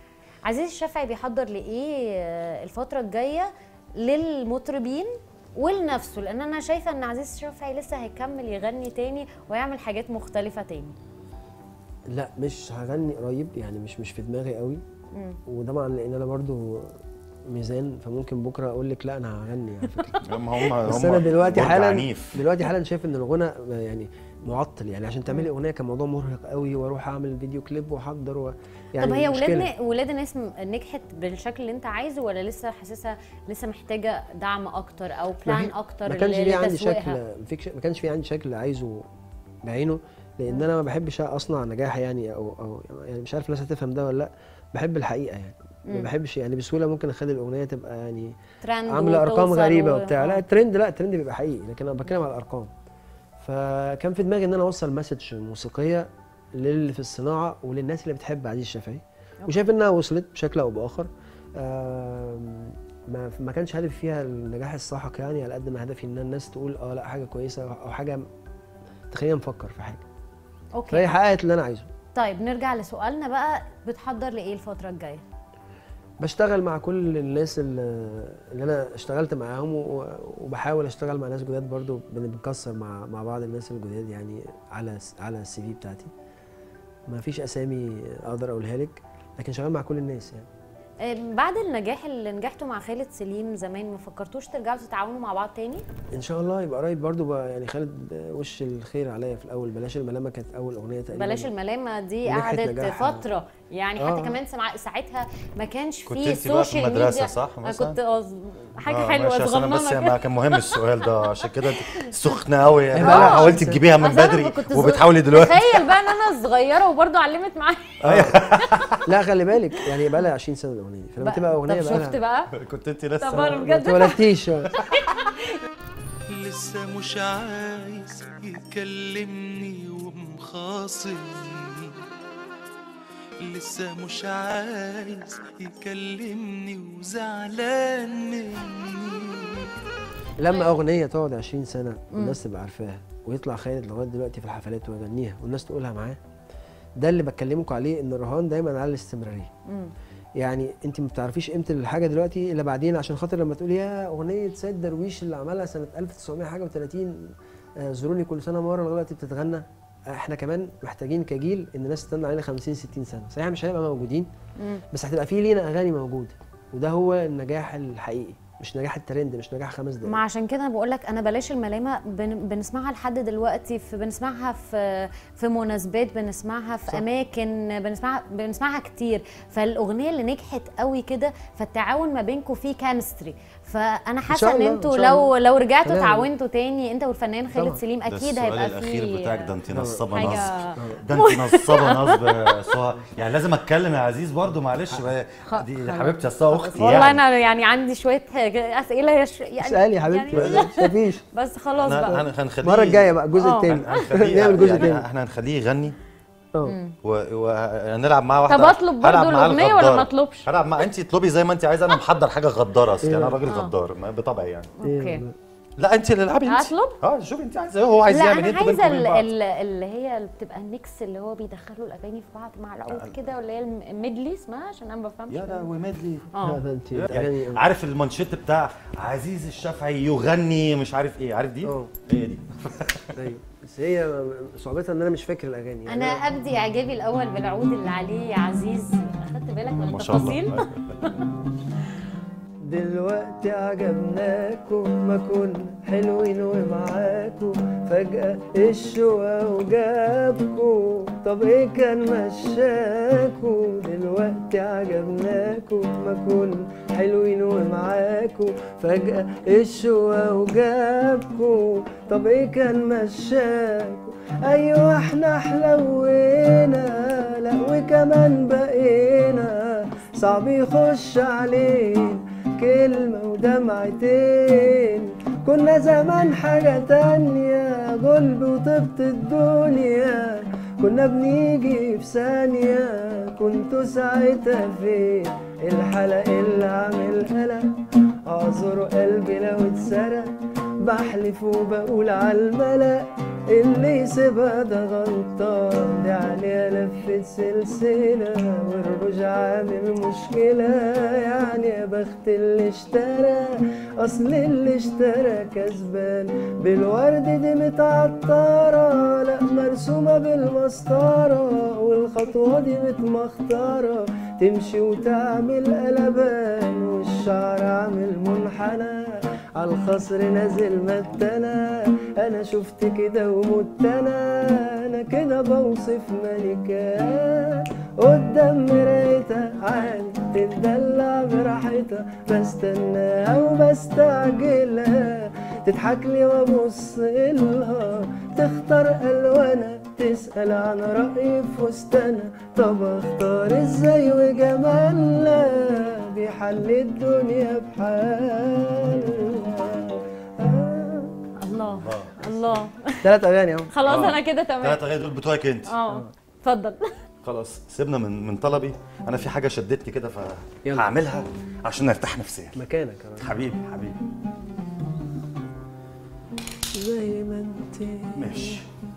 عزيز الشافعي بيحضر لايه آه، الفتره الجايه للمطربين ولنفسه لان انا شايفه ان عزيز الشافعي لسه هيكمل يغني تاني ويعمل حاجات مختلفه تاني لا مش هغني قريب يعني مش مش في دماغي قوي وطبعا لان انا برضو ميزان فممكن بكره اقول لك لا انا هغني على فكره هم هم بس هم انا دلوقتي برج حالا عنيف دلوقتي حالا شايف ان الغنى يعني معطل يعني عشان تعملي اغنيه كان موضوع مرهق قوي واروح اعمل فيديو كليب واحضر و... يعني طب هي مشكلة. ولاد ولاد الناس م- نجحت بالشكل اللي انت عايزه ولا لسه حاسسها لسه محتاجه دعم اكتر او ما بلان في- اكتر ما كانش ل- في عندي لتسويقها؟ شكل ما فيكش- ما كانش في عندي شكل عايزه بعينه لان انا ما بحبش اصنع نجاح يعني او او يعني مش عارف الناس هتفهم ده ولا لا بحب الحقيقه يعني ما مم. بحبش يعني بسهوله ممكن اخلي الاغنيه تبقى يعني ترند عامله ارقام وتوصل غريبه و- وبتاع لا الترند لا الترند بيبقى حقيقي لكن انا بتكلم على الارقام فكان في دماغي ان انا اوصل مسج موسيقيه للي في الصناعه وللناس اللي بتحب عزيز الشافعي وشايف انها وصلت بشكل او باخر آم، ما ما كانش هدفي فيها النجاح الساحق يعني على قد ما هدفي ان الناس تقول اه لا حاجه كويسه او حاجه تخلينا نفكر في حاجه اوكي فهي حققت اللي انا عايزه طيب نرجع لسؤالنا بقى بتحضر لايه الفتره الجايه بشتغل مع كل الناس اللي اللي انا اشتغلت معاهم و- وبحاول اشتغل مع ناس جداد برضو بن- بنكسر مع مع بعض الناس الجداد يعني على س- على السي في بتاعتي ما فيش اسامي اقدر اقولها لك لكن شغال مع كل الناس يعني آم، بعد النجاح اللي نجحتوا مع خالد سليم زمان ما فكرتوش ترجعوا تتعاونوا مع بعض تاني ان شاء الله يبقى قريب برضو بقى يعني خالد وش الخير عليا في الاول بلاش الملامه كانت اول اغنيه تقريبا بلاش الملامه دي ونجحت قعدت نجاح- فتره يعني حتى آه. كمان سمع... ساعتها ما كانش كنت فيه انت بقى في سوشيال المدرسة ميديا صح انا مثلاً؟ كنت أز... حاجه آه، حلوه ماشي، أصل انا بس صغننه ما كده كان مهم السؤال ده عشان كده انت سخنه قوي يعني آه. بقى حاولتي تجيبيها من أصل أنا بدري كنت صغ- وبتحاولي دلوقتي تخيل بقى ان انا صغيره وبرضه علمت معايا لا خلي بالك يعني بقى لها 20 سنه الاغنيه دي فلما تبقى اغنيه طب بقى شفت لها بقى كنت انت طب انا لسه ما بجد اتولدتيش لسه مش عايز يكلمني ومخاصمني لسه مش عايز يكلمني وزعلان مني لما اغنيه تقعد 20 سنه والناس تبقى عارفاها ويطلع خالد لغايه دلوقتي في الحفلات ويغنيها والناس تقولها معاه ده اللي بكلمكم عليه ان الرهان دايما على الاستمراريه يعني انت ما بتعرفيش قيمه الحاجه دلوقتي الا بعدين عشان خاطر لما تقولي يا اغنيه سيد درويش اللي عملها سنه 1900 حاجه و30 آه، زوروني كل سنه مره دلوقتي بتتغنى احنا كمان محتاجين كجيل ان الناس تستنى علينا 50 60 سنه صحيح مش هنبقى موجودين بس هتبقى في لينا اغاني موجوده وده هو النجاح الحقيقي مش نجاح الترند مش نجاح خمس دقايق ما عشان كده انا بقول لك انا بلاش الملامه بن بنسمعها لحد دلوقتي في بنسمعها في في مناسبات بنسمعها في صح. اماكن بنسمعها بنسمعها كتير فالاغنيه اللي نجحت قوي كده فالتعاون ما بينكم فيه كيمستري فانا حاسه شاء ان الله، انتوا إن شاء لو لو رجعتوا تمام. تعاونتوا تاني انت والفنان خالد طبعا. سليم ده اكيد السؤال هيبقى الاخير فيه بتاعك ده انت نصابه حاجة- نصب ده انت نصابه نصب سهى يعني لازم اتكلم يا عزيز برضو معلش بقى خ- دي خلاص. حبيبتي اصلا اختي والله يعني انا يعني عندي شويه اسئله يش- يعني اسالي يا حبيبتي يعني ما تخافيش بس خلاص احنا بقى هن- هنخليه المره الجايه بقى الجزء آه. الثاني هنخليه نعمل جزء يعني تاني احنا هنخليه يغني اه وهنلعب معاه واحده طب أطلب برضو هلعب معاه الأغنية ولا الغدارة. ما أطلبش؟ هلعب مع انت اطلبي زي ما انت عايزه انا محضر حاجه غداره اصل انا راجل آه. غدار ما- بطبعي يعني اوكي لا انت اللي العبي انت هطلب؟ اه شوفي انت عايزه ايه هو عايز لا يعمل انا ايه انتوا عايزه بينكم ال- وبين بعض ال- اللي هي اللي بتبقى الميكس اللي هو بيدخلوا الاغاني في بعض مع العود كده ولا هي الميدلي اسمها عشان انا ما بفهمش يا لا وميدلي اه ده انت يعني عارف المانشيت بتاع عزيز الشافعي يغني مش عارف ايه عارف دي اه. هي دي ايوه بس هي صعوبتها ان انا مش فاكر الاغاني يعني انا ابدي اعجابي الاول بالعود اللي عليه يا عزيز اخدت بالك من ما شاء التفاصيل الله دلوقتي عجبناكم ما كنا حلوين ومعاكم فجأة الشوق وجابكم طب ايه كان مشاكم دلوقتي عجبناكم ما كنا حلوين ومعاكم فجأة الشوق وجابكم طب ايه كان مشاكم ايوه احنا حلوينا لا وكمان بقينا صعب يخش علينا كلمة ودمعتين كنا زمان حاجة تانية غلب وطبط الدنيا كنا بنيجي في ثانية كنتوا ساعتها فين الحلق اللي عامل قلق اعذر قلبي لو اتسرق بحلف وبقول عالملأ اللي يسيبها ده غلطان دي عليها لفة سلسلة والرجوع عامل مشكلة يعني يا بخت اللي اشترى أصل اللي اشترى كسبان بالورد دي متعطرة لا مرسومة بالمسطرة والخطوة دي متمخترة تمشي وتعمل قلبان والشعر عامل منحنى عالخصر نازل متنا انا شفت كده ومت انا انا كده بوصف ملكة قدام مرايتها عادي تتدلع براحتها بستناها وبستعجلها تضحك لي وابص لها تختار الوانها تسأل عن رأيي في فستانها طب اختار ازاي وجمالها دي حل الدنيا بحالها الله الله ثلاث اغاني اهو خلاص آه. انا كده تمام ثلاث اغاني دول بتوعك انت اه اتفضل خلاص سيبنا من من طلبي انا في حاجه شدتني كده يلا. فهعملها عشان ارتاح نفسيا مكانك يا راجل. حبيبي حبيبي زي ما انت ماشي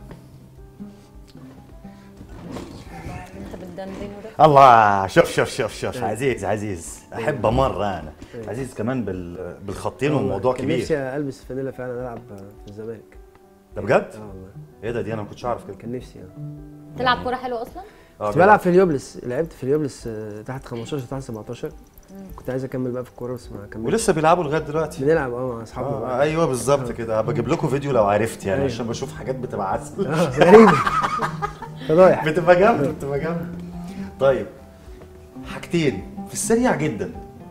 انت بتدندن وده الله شوف شوف شوف شوف عزيز عزيز احب مره انا عزيز كمان بال بالخطين والموضوع كان كبير نفسي البس فانيلا فعلا العب في الزمالك ده بجد؟ اه والله ايه ده دي انا ما كنتش اعرف كده كان نفسي اه تلعب كوره حلوه اصلا اه كنت بلعب في اليوبلس لعبت في اليوبلس آه، تحت 15 تحت 17 كنت عايز اكمل بقى في الكوره بس ما كملتش ولسه بيلعبوا لغايه دلوقتي بنلعب اه مع اصحابنا آه بقى. ايوه بالظبط كده بجيب لكم فيديو لو عرفت يعني أيوة. عشان بشوف حاجات بتبقى عسل اه غريبه فضايح بتبقى جامده بتبقى جامده طيب حاجتين في السريع جدا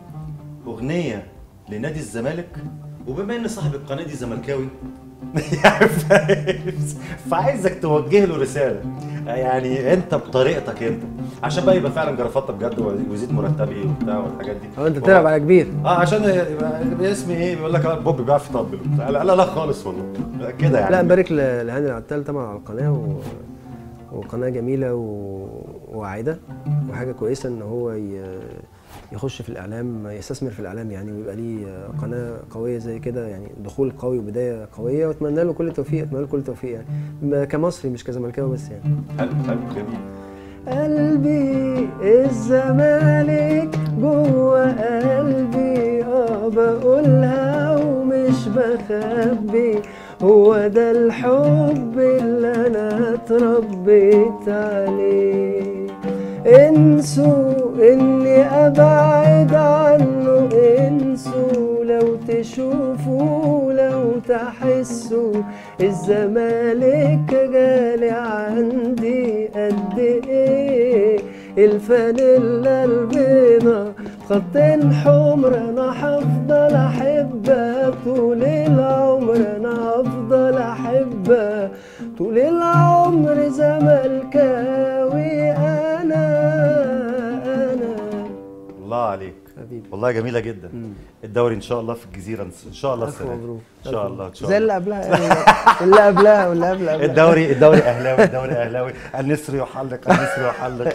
اغنيه لنادي الزمالك وبما ان صاحب القناه دي زملكاوي يعني ف- فعايزك توجه له رساله يعني انت بطريقتك انت عشان بقى يبقى فعلا جرافطه بجد ويزيد مرتبي وبتاع والحاجات دي اه انت بتلعب على كبير اه عشان يبقى يبقى اسمي ايه بيقول لك آه، بوب بيعرف يطبل وبتاع. لا لا لا خالص والله كده يعني لا نبارك ل- لهاني العتال طبعا على القناه و... وقناه جميله و... وواعده وحاجه كويسه ان هو ي... يخش في الاعلام يستثمر في الاعلام يعني ويبقى ليه قناه قويه زي كده يعني دخول قوي وبدايه قويه واتمنى له كل التوفيق اتمنى له كل التوفيق يعني م- كمصري مش كزملكاوي بس يعني حلو حلو جميل قلبي الزمالك جوه قلبي اه بقولها ومش بخبي هو ده الحب اللي انا اتربيت عليه انسوا اني ابعد عنه انسوا لو تشوفوا لو تحسوا الزمالك غالي عندي قد ايه الفانيلا البيضة خطين حمر انا هفضل احبها طول العمر انا هفضل احبها طول العمر زملكاوي انا انا الله عليك حبيبي والله جميله جدا الدوري ان شاء الله في الجزيره ان شاء الله ألف السنه دي. مبروك ان شاء الله ان شاء زي الله اللي قبلها يعني اللي قبلها واللي قبل قبلها الدوري الدوري اهلاوي الدوري اهلاوي النسر يحلق النسر يحلق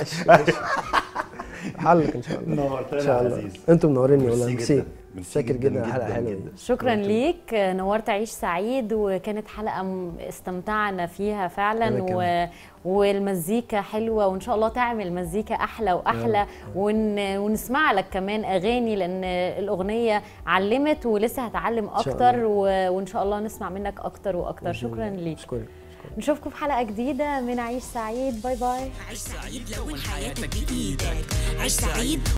حلك ان شاء الله نورتنا ان يا شاء الله عزيز انتم منوريني والله ميرسي ميرسي جدا. ميرسي شاكر جدا جدا الحلقه جدا حلوه جدا. دي شكرا ليك نورت عيش سعيد وكانت حلقه م- استمتعنا فيها فعلا أنا و... كمان. والمزيكا حلوه وان شاء الله تعمل مزيكا احلى واحلى ون... ونسمع لك كمان اغاني لان الاغنيه علمت ولسه هتعلم شاء اكتر الله. و... وان شاء الله نسمع منك اكتر واكتر شكرا ليك اشكرك نشوفكم في حلقه جديده من عيش سعيد باي باي عيش سعيد لون حياتك بإيدك عيش سعيد